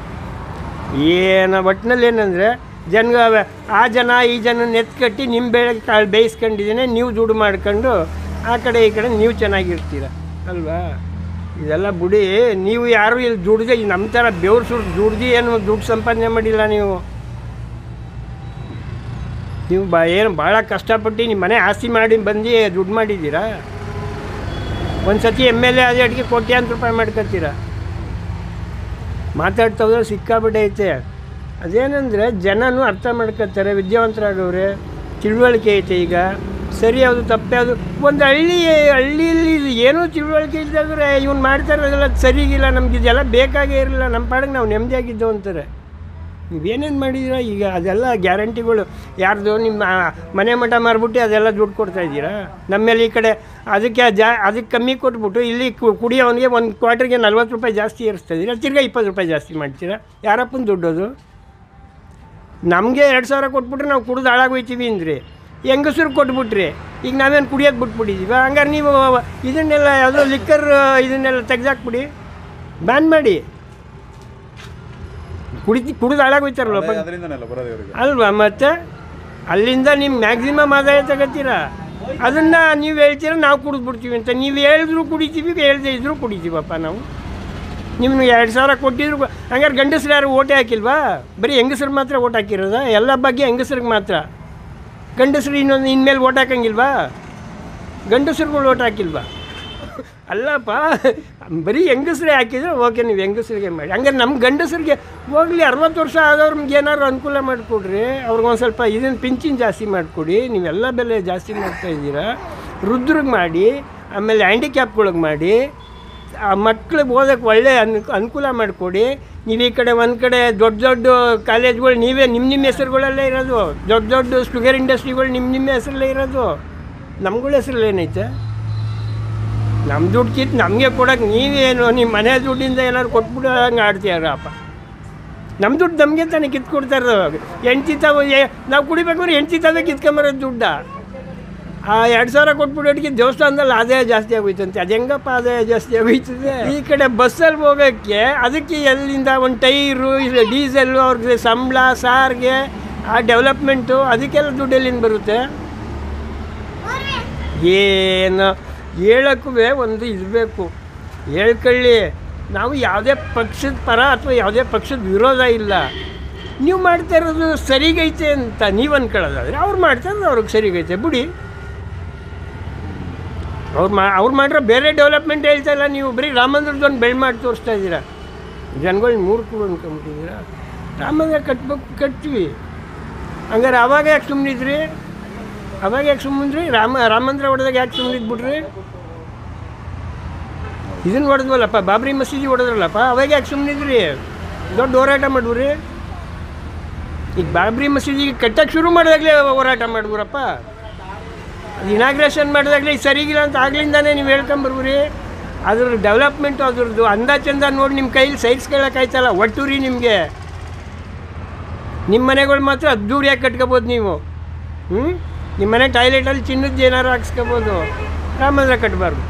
ಏನು ಒಟ್ಟಿನಲ್ಲಿ ಏನಂದರೆ ಜನ ಆ ಜನ ಈ ಜನ ಎತ್ಕಟ್ಟಿ ನಿಮ್ಮ ಬೇಳೆ ಕಾಳು ಬೇಯಿಸ್ಕೊಂಡಿದ್ದೇನೆ ನೀವು ದುಡ್ಡು ಮಾಡ್ಕೊಂಡು ಆ ಕಡೆ ಈ ಕಡೆ ನೀವು ಚೆನ್ನಾಗಿರ್ತೀರ ಅಲ್ವಾ ಇದೆಲ್ಲ ಬಿಡಿ ನೀವು ಯಾರು ಇಲ್ಲಿ ದುಡ್ದೆ ನಮ್ಮ ಥರ ಬೆವ್ರು ಸುಟ್ಟು ದುಡ್ದು ಏನು ದುಡ್ಡು ಸಂಪಾದನೆ ಮಾಡಿಲ್ಲ ನೀವು ನೀವು ಬಾ ಏನು ಭಾಳ ಕಷ್ಟಪಟ್ಟು ನಿಮ್ಮ ಮನೆ ಆಸ್ತಿ ಮಾಡಿ ಬಂದು ದುಡ್ಡು ಮಾಡಿದ್ದೀರಾ ಒಂದು ಸತಿ ಎಮ್ ಎಲ್ ಎ ಅದೇ ಅಡಿಗೆ ಕೋಟ್ಯಾಂತರ ರೂಪಾಯಿ ಮಾಡ್ಕೊತೀರಾ ಮಾತಾಡ್ತಾ ಹೋದ್ರೆ ಸಿಕ್ಕಾಬಿಟ್ಟೆ ಐತೆ ಅದೇನೆಂದರೆ ಜನನೂ ಅರ್ಥ ಮಾಡ್ಕೊತಾರೆ ವಿದ್ಯಾವಂತರಾಗವ್ರೆ ತಿಳುವಳಿಕೆ ಐತೆ ಈಗ ಸರಿ ಯಾವುದು ತಪ್ಪು ಯಾವುದು ಒಂದು ಹಳ್ಳಿ ಹಳ್ಳಿಯಲ್ಲಿ ಇದು ಏನೂ ತಿಳುವಳಿಕೆ ಇಲ್ದಾದ್ರೆ ಇವ್ನು ಮಾಡ್ತಾ ಇರೋದೆಲ್ಲ ಸರಿಗಿಲ್ಲ ನಮ್ಗೆ ಇದೆಲ್ಲ ಬೇಕಾಗೇ ಇರಲಿಲ್ಲ ನಮ್ಮ ಪಾಡಿಗೆ ನಾವು ನೆಮ್ಮದಿಯಾಗಿದ್ದೆವು ಅಂತಾರೆ ನೀವೇನೇನು ಮಾಡಿದ್ದೀರಾ ಈಗ ಅದೆಲ್ಲ ಗ್ಯಾರಂಟಿಗಳು ಯಾರ್ದು ನಿಮ್ಮ ಮನೆ ಮಠ ಮಾರ್ಬಿಟ್ಟು ಅದೆಲ್ಲ ದುಡ್ಡು ಕೊಡ್ತಾ ಇದ್ದೀರಾ ನಮ್ಮೇಲೆ ಈ ಕಡೆ ಅದಕ್ಕೆ ಜಾ ಅದಕ್ಕೆ ಕಮ್ಮಿ ಕೊಟ್ಬಿಟ್ಟು ಇಲ್ಲಿ ಕು- ಕುಡಿಯೋವನಿಗೆ ಒಂದು ಕ್ವಾರ್ಟರ್ಗೆ ನಲ್ವತ್ತು ರೂಪಾಯಿ ಜಾಸ್ತಿ ಏರಿಸ್ತಾ ಇದ್ದೀರಾ ತಿರ್ಗಾ ಇಪ್ಪತ್ತು ರೂಪಾಯಿ ಜಾಸ್ತಿ ಮಾಡ್ತೀರಾ ಯಾರಪ್ಪನ ದುಡ್ಡದು ನಮಗೆ ಎರಡು ಸಾವಿರ ಕೊಟ್ಬಿಟ್ರೆ ನಾವು ಕುಡಿದು ಹಾಳಾಗೋಯ್ತೀವಿ ಅಂದ್ರಿ ಹೆಂಗಸ್ರಿಗೆ ಕೊಟ್ಬಿಟ್ರಿ ಈಗ ನಾವೇನು ಕುಡಿಯೋದು ಬಿಟ್ಬಿಟ್ಟಿದ್ದೀವಿ ಹಂಗಾರೆ ನೀವು ಇದನ್ನೆಲ್ಲ ಯಾವುದೋ ಲಿಕ್ಕರ್ ಇದನ್ನೆಲ್ಲ ತೆಗ್ದಾಕ್ಬಿಡಿ ಬ್ಯಾನ್ ಮಾಡಿ ಕುಡಿದು ಕುಡಿದು ಹಾಳಾಗೋಯ್ತಾರಲ್ಲ ಅದರಿಂದನೆಲ್ಲ ಬರೋದು ಇವರಿಗೆ ಅಲ್ವಾ ಮತ್ತೆ ಅಲ್ಲಿಂದ ನೀವು ಮ್ಯಾಕ್ಸಿಮಮ್ ಆದಾಯ ತಗೋತೀರಾ ಅದನ್ನು ನೀವು ಹೇಳ್ತೀರ ನಾವು ಕುಡಿದು ಬಿಡ್ತೀವಿ ಅಂತ ನೀವು ಹೇಳಿದ್ರು ಕುಡಿತೀವಿ ಹೇಳ್ದೇ ಇದ್ರೂ ಕುಡಿತೀವಪ್ಪ ನಾವು ನಿಮ್ಗೆ ಎರಡು ಸಾವಿರ ಕೊಟ್ಟಿದ್ರು ಕೊ- ಹಂಗಾರೆ ಗಂಡಸ್ರು ಯಾರು ಓಟೆ ಹಾಕಿಲ್ವಾ ಬರೀ ಹೆಂಗಸ್ರು ಮಾತ್ರ ಓಟ್ ಹಾಕಿರೋದ ಎಲ್ಲ ಬಗ್ಗೆ ಹೆಂಗಸ್ರಿಗೆ ಮಾತ್ರ ಗಂಡಸ್ರು ಇನ್ನೊಂದು ಇನ್ಮೇಲೆ ಓಟ್ ಹಾಕಂಗಿಲ್ವಾ ಗಂಡಸ್ರುಗಳು ಓಟ್ ಹಾಕಿಲ್ವಾ ಅಲ್ಲಪ್ಪ ಬರೀ ಹೆಂಗಸ್ರೇ ಹಾಕಿದ್ರೆ ಓಕೆ ನೀವು ಹೆಂಗಸ್ರಿಗೆ ಮಾಡಿ ಹಂಗಾರೆ ನಮ್ಮ ಗಂಡಸರಿಗೆ ಹೋಗ್ಲಿ ಅರವತ್ತು ವರ್ಷ ಆದವ್ರಿಗೆ ಏನಾದ್ರು ಅನುಕೂಲ ಮಾಡಿಕೊಡ್ರಿ ಅವ್ರಿಗೊಂದು ಸ್ವಲ್ಪ ಇದನ್ನು ಪಿಂಚಿನ ಜಾಸ್ತಿ ಮಾಡಿಕೊಡಿ ನೀವೆಲ್ಲ ಬೆಲೆ ಜಾಸ್ತಿ ಮಾಡ್ತಾ ಇದ್ದೀರಾ ವೃದ್ಧರಿಗೆ ಮಾಡಿ ಆಮೇಲೆ ಹ್ಯಾಂಡಿಕ್ಯಾಪ್ಗಳಿಗೆ ಮಾಡಿ ಆ ಮಕ್ಳಿಗೆ ಓದೋಕ್ಕೆ ಒಳ್ಳೆ ಅನ್ ಅನುಕೂಲ ಮಾಡಿಕೊಡಿ ನೀವು ಈ ಕಡೆ ಒಂದು ಕಡೆ ದೊಡ್ಡ ದೊಡ್ಡ ಕಾಲೇಜ್ಗಳು ನೀವೇ ನಿಮ್ಮ ನಿಮ್ಮ ಹೆಸರುಗಳಲ್ಲೇ ಇರೋದು ದೊಡ್ಡ ದೊಡ್ಡ ಶುಗರ್ ಇಂಡಸ್ಟ್ರಿಗಳು ನಿಮ್ಮ ನಿಮ್ಮ ಹೆಸರಲ್ಲೇ ಇರೋದು ನಮ್ಗಳ ಹೆಸರಲ್ಲಿ ಏನೈತೆ ನಮ್ಮ ದುಡ್ಡು ಕಿತ್ತು ನಮಗೆ ಕೊಡೋಕೆ ನೀವೇನು ನಿಮ್ಮ ಮನೆ ದುಡ್ಡಿಂದ ಏನಾದ್ರು ಕೊಟ್ಬಿಟ್ಟು ಹಂಗೆ ಆಡ್ತೀಯಾರಪ್ಪ ನಮ್ಮ ದುಡ್ಡು ನಮಗೆ ತಾನೇ ಕಿತ್ತು ಕೊಡ್ತಾ ಇರೋದು ಹೆಂಡ್ತಿ ತಾವು ಏ- ನಾವು ಕುಡಿಬೇಕಾದ್ರೆ ಹೆಂಡ್ತಿ ತಾವೇ ಕಿತ್ಕೊಂಬರೋದು ದುಡ್ಡ ಆ ಎರಡು ಸಾವಿರ ಕೊಟ್ಬಿಡೋಟಿಗೆ ದೇವಸ್ಥಾನದಲ್ಲಿ ಆದಾಯ ಜಾಸ್ತಿ ಆಗೋಯ್ತಂತೆ ಅದು ಹೆಂಗಪ್ಪ ಆದಾಯ ಜಾಸ್ತಿ ಆಗೋಯ್ತದೆ ಈ ಕಡೆ ಬಸ್ಸಲ್ಲಿ ಹೋಗೋಕ್ಕೆ ಅದಕ್ಕೆ ಎಲ್ಲಿಂದ ಒಂದು ಟೈರು ಇಲ್ಲ ಡೀಸೆಲ್ಲು ಅವ್ರಿಗೆ ಸಂಬಳ ಸಾರಿಗೆ ಆ ಡೆವಲಪ್ಮೆಂಟು ಅದಕ್ಕೆಲ್ಲ ದುಡ್ಡು ಎಲ್ಲಿಂದ ಬರುತ್ತೆ ಏನು ಹೇಳಕ್ಕೂ ಒಂದು ಇರಬೇಕು ಹೇಳ್ಕೊಳ್ಳಿ ನಾವು ಯಾವುದೇ ಪಕ್ಷದ ಪರ ಅಥವಾ ಯಾವುದೇ ಪಕ್ಷದ ವಿರೋಧ ಇಲ್ಲ ನೀವು ಮಾಡ್ತಾ ಇರೋದು ಸರಿಗೈತೆ ಅಂತ ನೀವು ಅನ್ಕೊಳ್ಳೋದಾದ್ರೆ ಅವ್ರು ಮಾಡ್ತಾ ಇರೋದು ಅವ್ರಿಗೆ ಸರಿಗೈತೆ ಬಿಡಿ ಅವ್ರು ಮಾ ಅವ್ರು ಮಾಡಿರೋ ಬೇರೆ ಡೆವಲಪ್ಮೆಂಟ್ ಹೇಳ್ತಾ ಇಲ್ಲ ನೀವು ಬರೀ ರಾಮ ಮಂದಿರದೊಂದು ಬೆಳೆ ಮಾಡಿ ತೋರಿಸ್ತಾ ಇದ್ದೀರಾ ಜನಗಳು ಮೂರ್ಖರು ಅನ್ಕೊಂಬಿಟ್ಟಿದ್ದೀರಾ ರಾಮ ಮಂದಿರ ಕಟ್ಬೇಕು ಕಟ್ತೀವಿ ಹಂಗಾರೆ ಅವಾಗ ಯಾಕೆ ಸುಮ್ಮನಿದ್ರಿ ಅವಾಗ ಯಾಕೆ ಸುಮ್ಮನಿದ್ರಿ ರಾಮ ರಾಮ ಮಂದಿರ ಹೊಡೆದಾಗ ಯಾಕೆ ಸುಮ್ಮನಿದ್ಬಿಟ್ರಿ ಇದನ್ನ ಹೊಡೆದ್ವಲ್ಲಪ್ಪ ಬಾಬ್ರಿ ಮಸೀದಿ ಹೊಡೆದ್ರಲ್ಲಪ್ಪ ಅವಾಗ ಯಾಕೆ ಸುಮ್ಮನಿದ್ರಿ ದೊಡ್ಡ ಹೋರಾಟ ಮಾಡಿದ್ರಿ ಈಗ ಬಾಬ್ರಿ ಮಸೀದಿಗೆ ಕಟ್ಟಕ್ಕೆ ಶುರು ಮಾಡಿದಾಗಲೇ ಹೋರಾಟ ಮಾಡಿದ್ರಪ್ಪ ಅದು ಇನಾಗ್ರೇಷನ್ ಮಾಡಿದಾಗಲೇ ಇದು ಸರಿಗಿಲ್ಲ ಅಂತ ಆಗ್ಲಿಂದಾನೇ ನೀವು ಹೇಳ್ಕೊಂಬರ್ಬ್ರಿ ಅದ್ರ ಡೆವಲಪ್ಮೆಂಟು ಅದ್ರದ್ದು ಅಂದ ಚಂದ ನೋಡಿ ನಿಮ್ಮ ಕೈಲಿ ಸೈಡ್ಸ್ಕೊಳ್ಳೋಕ್ಕಾಯ್ತಲ್ಲ ಒಟ್ಟುರಿ ನಿಮಗೆ ನಿಮ್ಮ ಮನೆಗಳು ಮಾತ್ರ ಅದ್ದೂರಿಯಾಗಿ ಕಟ್ಕೋಬೋದು ನೀವು ಹ್ಞೂ ನಿಮ್ಮ ಮನೆ ಟಾಯ್ಲೆಟಲ್ಲಿ ಚಿನ್ನದ್ದು ಏನಾರು ಹಾಕ್ಸ್ಕೋಬೋದು ರಾಮಂದ್ರ ಕಟ್ಟಬಾರ್ದು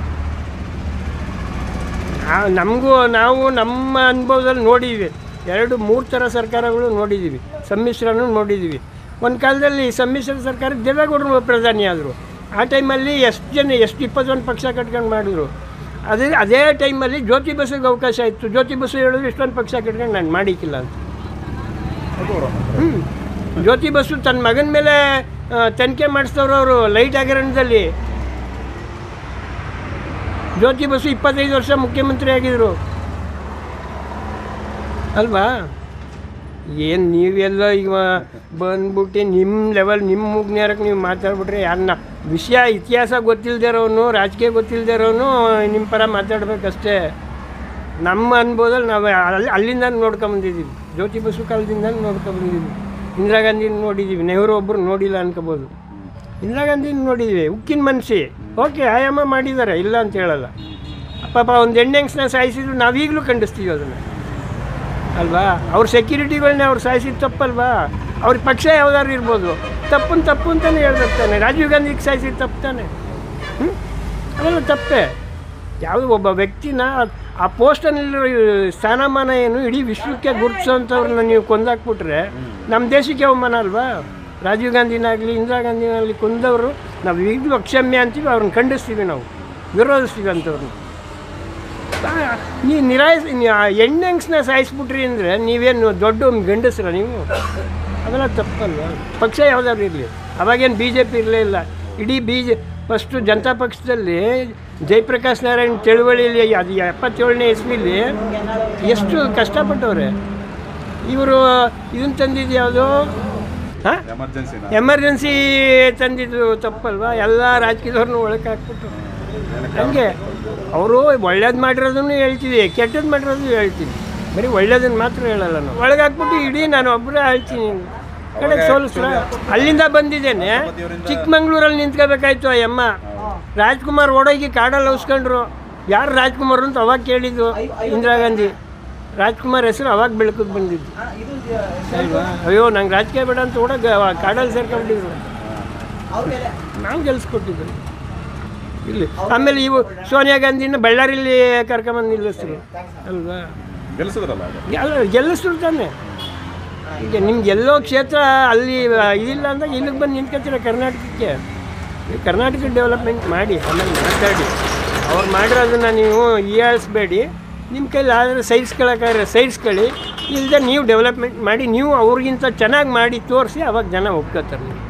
ನಾವು ನಮಗೂ ನಾವು ನಮ್ಮ ಅನುಭವದಲ್ಲಿ ನೋಡಿದ್ದೀವಿ ಎರಡು ಮೂರು ಥರ ಸರ್ಕಾರಗಳು ನೋಡಿದ್ದೀವಿ ಸಮ್ಮಿಶ್ರನೂ ನೋಡಿದ್ದೀವಿ ಒಂದು ಕಾಲದಲ್ಲಿ ಸಮ್ಮಿಶ್ರ ಸರ್ಕಾರ ದೇವೇಗೌಡರು ಪ್ರಧಾನಿ ಆದರು ಆ ಟೈಮಲ್ಲಿ ಎಷ್ಟು ಜನ ಎಷ್ಟು ಇಪ್ಪತ್ತೊಂದು ಪಕ್ಷ ಕಟ್ಕೊಂಡು ಮಾಡಿದ್ರು ಅದೇ ಅದೇ ಟೈಮಲ್ಲಿ ಜ್ಯೋತಿ ಬಸ್ಸಿಗೆ ಅವಕಾಶ ಇತ್ತು ಜ್ಯೋತಿ ಬಸ್ಸು ಹೇಳಿದ್ರು ಇಷ್ಟೊಂದು ಪಕ್ಷ ಕಟ್ಕೊಂಡು ನಾನು ಮಾಡಿಕ್ಕಿಲ್ಲ ಅಂತ ಅದು ಅವರ ಹ್ಮ್. ಜ್ಯೋತಿ ಬಸ್ಸು ತನ್ನ ಮಗನ ಮೇಲೆ ಆ, ತನಿಖೆ ಮಾಡಿಸ್ತವ್ರು ಅವರು ಲೈಟ್ ಹಗರಣದಲ್ಲಿ ಜ್ಯೋತಿ ಬಸ್ಸು ಇಪ್ಪತ್ತೈದು ವರ್ಷ ಮುಖ್ಯಮಂತ್ರಿ ಆಗಿದ್ರು ಅಲ್ವಾ ಏನು ನೀವೆಲ್ಲ ಈಗ ಬಂದ್ಬಿಟ್ಟು ನಿಮ್ಮ ಲೆವೆಲ್ ನಿಮ್ಮ ಮುಗ್ನೇರಕ್ಕೆ ನೀವು ಮಾತಾಡ್ಬಿಟ್ರೆ ಯಾರನ್ನ ವಿಷಯ ಇತಿಹಾಸ ಗೊತ್ತಿಲ್ಲದೆ ಇರೋನು ರಾಜಕೀಯ ಗೊತ್ತಿಲ್ಲದೆ ಇರೋನು ನಿಮ್ಮ ಪರ ಮಾತಾಡ್ಬೇಕಷ್ಟೇ ನಮ್ಮ ಅನ್ಬೋದಲ್ಲಿ ನಾವು ಅಲ್ಲಿ ಅಲ್ಲಿಂದ ನೋಡ್ಕೊಂಬಂದಿದ್ದೀವಿ ಜ್ಯೋತಿ ಬಸು ಕಾಲದಿಂದ ನೋಡ್ಕೊಂಬಂದಿದ್ದೀವಿ ಇಂದಿರಾ ಗಾಂಧಿನ ನೋಡಿದ್ದೀವಿ ನೆಹರು ಒಬ್ಬರು ನೋಡಿಲ್ಲ ಅನ್ಕೋಬೋದು ಇಂದಿರಾ ಗಾಂಧಿನ ನೋಡಿದ್ದೀವಿ ಉಕ್ಕಿನ ಮನಸ್ಸಿ ಓಕೆ ಆಯಾಮ ಮಾಡಿದ್ದಾರೆ ಇಲ್ಲ ಅಂತ ಹೇಳಲ್ಲ ಪಾಪ ಒಂದು ಹೆಣ್ಣೆಂಗ್ಸ್ನ ಸಾಯಿಸಿದ್ರು ನಾವೀಗಲೂ ಖಂಡಿಸ್ತೀವಿ ಅದನ್ನು ಅಲ್ವಾ ಅವ್ರ ಸೆಕ್ಯೂರಿಟಿಗಳನ್ನೇ ಅವ್ರು ಸಾಯಿಸಿದ್ದು ತಪ್ಪಲ್ವಾ ಅವ್ರ ಪಕ್ಷ ಯಾವ್ದಾದ್ರು ಇರ್ಬೋದು ತಪ್ಪನ್ನು ತಪ್ಪು ಅಂತಲೇ ಹೇಳ್ಬೇಕು ತಾನೆ ರಾಜೀವ್ ಗಾಂಧಿಗೆ ಸಾಯಿಸಿದ್ದು ತಪ್ಪು ತಾನೆ ಹ್ಞೂ ಅವೆಲ್ಲ ತಪ್ಪೇ ಯಾವುದೋ ಒಬ್ಬ ವ್ಯಕ್ತಿನ ಆ ಪೋಸ್ಟಲ್ಲಿರೋ ಸ್ಥಾನಮಾನ ಏನು ಇಡೀ ವಿಶ್ವಕ್ಕೆ ಗುರುತಿಸೋಂಥವ್ರನ್ನ ನೀವು ಕೊಂದಾಕ್ಬಿಟ್ರೆ ನಮ್ಮ ದೇಶಕ್ಕೆ ಅವಮಾನ ಅಲ್ವಾ ರಾಜೀವ್ ಗಾಂಧಿನಾಗಲಿ ಇಂದಿರಾ ಗಾಂಧಿನಾಗಲಿ ಕೊಂದವರು ನಾವು ಈಗಲೂ ಅಕ್ಷಮ್ಯ ಅಂತೀವಿ ಅವ್ರನ್ನ ಖಂಡಿಸ್ತೀವಿ ನಾವು ವಿರೋಧಿಸ್ತೀವಿ ಅಂಥವ್ರನ್ನ ನೀವು ನಿರಾಯಿಸ್ ಹೆಣ್ಣೆಂಗ್ಸ್ನ ಸಾಯಿಸ್ಬಿಟ್ರಿ ಅಂದರೆ ನೀವೇನು ದೊಡ್ಡ ಗಂಡಸ್ರ ನೀವು ಅವೆಲ್ಲ ತಪ್ಪಲ್ವ ಪಕ್ಷ ಯಾವುದಾದ್ರು ಇರಲಿ ಅವಾಗೇನು ಬಿ ಜೆ ಪಿ ಇರಲೇ ಇಲ್ಲ ಇಡೀ ಬಿ ಜೆ ಫಸ್ಟು ಜನತಾ ಪಕ್ಷದಲ್ಲಿ ಜಯಪ್ರಕಾಶ್ ನಾರಾಯಣ್ ಚಳುವಳಿಯಲ್ಲಿ ಅದು ಎಪ್ಪತ್ತೇಳನೇ ಇಸ್ವಿಲಿ ಎಷ್ಟು ಕಷ್ಟಪಟ್ಟವ್ರೆ ಇವರು ಇದನ್ನು ತಂದಿದ್ದು ಯಾವುದು ಹಾಂ ಎಮರ್ಜೆನ್ಸಿನ ಎಮರ್ಜೆನ್ಸಿ ತಂದಿದ್ದು ತಪ್ಪಲ್ವಾ ಎಲ್ಲ ರಾಜಕೀಯದವ್ರನ್ನೂ ಒಳಗೆ ಹಾಕ್ಬಿಟ್ಟು ಹಂಗೆ ಅವರು ಒಳ್ಳೇದು ಮಾಡಿರೋದನ್ನು ಹೇಳ್ತೀವಿ ಕೆಟ್ಟದ್ದು ಮಾಡಿರೋದು ಹೇಳ್ತೀವಿ ಬರೀ ಒಳ್ಳೇದನ್ನು ಮಾತ್ರ ಹೇಳಲ್ಲ ನಾವು ಒಳಗೆ ಹಾಕ್ಬಿಟ್ಟು ಇಡೀ ನಾನು ಒಬ್ಬರೇ ಹೇಳ್ತೀನಿ ಕಡೆಗೆ ಸೋಲಿಸ್ರ ಅಲ್ಲಿಂದ ಬಂದಿದ್ದೇನೆ ಚಿಕ್ಕಮಂಗ್ಳೂರಲ್ಲಿ ನಿಂತ್ಕೋಬೇಕಾಯ್ತು ಆ ಅಮ್ಮ ರಾಜ್ಕುಮಾರ್ ಓಡೋಗಿ ಕಾಡಲ್ಲಿ ಉಸ್ಕೊಂಡ್ರು ಯಾರು ರಾಜ್ಕುಮಾರ್ ಅಂತ ಅವಾಗ ಕೇಳಿದ್ದು ಇಂದಿರಾ ಗಾಂಧಿ ರಾಜ್ಕುಮಾರ್ ಹೆಸರು ಅವಾಗ ಬೆಳಕಿಗೆ ಬಂದಿದ್ದು ಅಲ್ವಾ ಅಯ್ಯೋ ನಂಗೆ ರಾಜಕೀಯ ಬೇಡ ಅಂತ ಕೂಡ ಕಾಡಲ್ಲಿ ಸೇರ್ಕೊಂಡಿದ್ರು ನಾವು ಗೆಲ್ಸ್ಕೊಟ್ಟಿದ್ದು ಇಲ್ಲಿ ಆಮೇಲೆ ಇವು ಸೋನಿಯಾ ಗಾಂಧಿನ ಬಳ್ಳಾರಿಲಿ ಕರ್ಕೊಂಬಂದು ನಿಲ್ಲಿಸ್ರು ಅಲ್ವಾ ಗೆಲ್ಸಿದ್ರಲ್ಲ ಅದು ಎಲ್ಲ ಗೆಲ್ಲಿಸ್ರು ತಾನೆ ಈಗ ನಿಮ್ಗೆ ಎಲ್ಲೋ ಕ್ಷೇತ್ರ ಅಲ್ಲಿ ಇದಿಲ್ಲ ಅಂದಾಗ ಇಲ್ಲಿಗೆ ಬಂದು ನಿಂತ್ಕೊತೀರ ಕರ್ನಾಟಕಕ್ಕೆ ನೀವು ಕರ್ನಾಟಕ ಡೆವಲಪ್ಮೆಂಟ್ ಮಾಡಿ ಆಮೇಲೆ ಮಾತಾಡಿ ಅವ್ರು ಮಾಡಿರೋದನ್ನು ನೀವು ಹೀಯಾಳಿಸ್ಬೇಡಿ ನಿಮ್ಮ ಕೈಲಿ ಆದರೆ ಸೈಡ್ಸ್ಕೊಳಕ್ಕಾದ್ರೆ ಸೈಡ್ಸ್ಕೊಳ್ಳಿ ಇಲ್ಲದೆ ನೀವು ಡೆವಲಪ್ಮೆಂಟ್ ಮಾಡಿ ನೀವು ಅವ್ರಿಗಿಂತ ಚೆನ್ನಾಗಿ ಮಾಡಿ ತೋರಿಸಿ ಅವಾಗ ಜನ ಒಪ್ಕೋತಾರೆ ನೀವು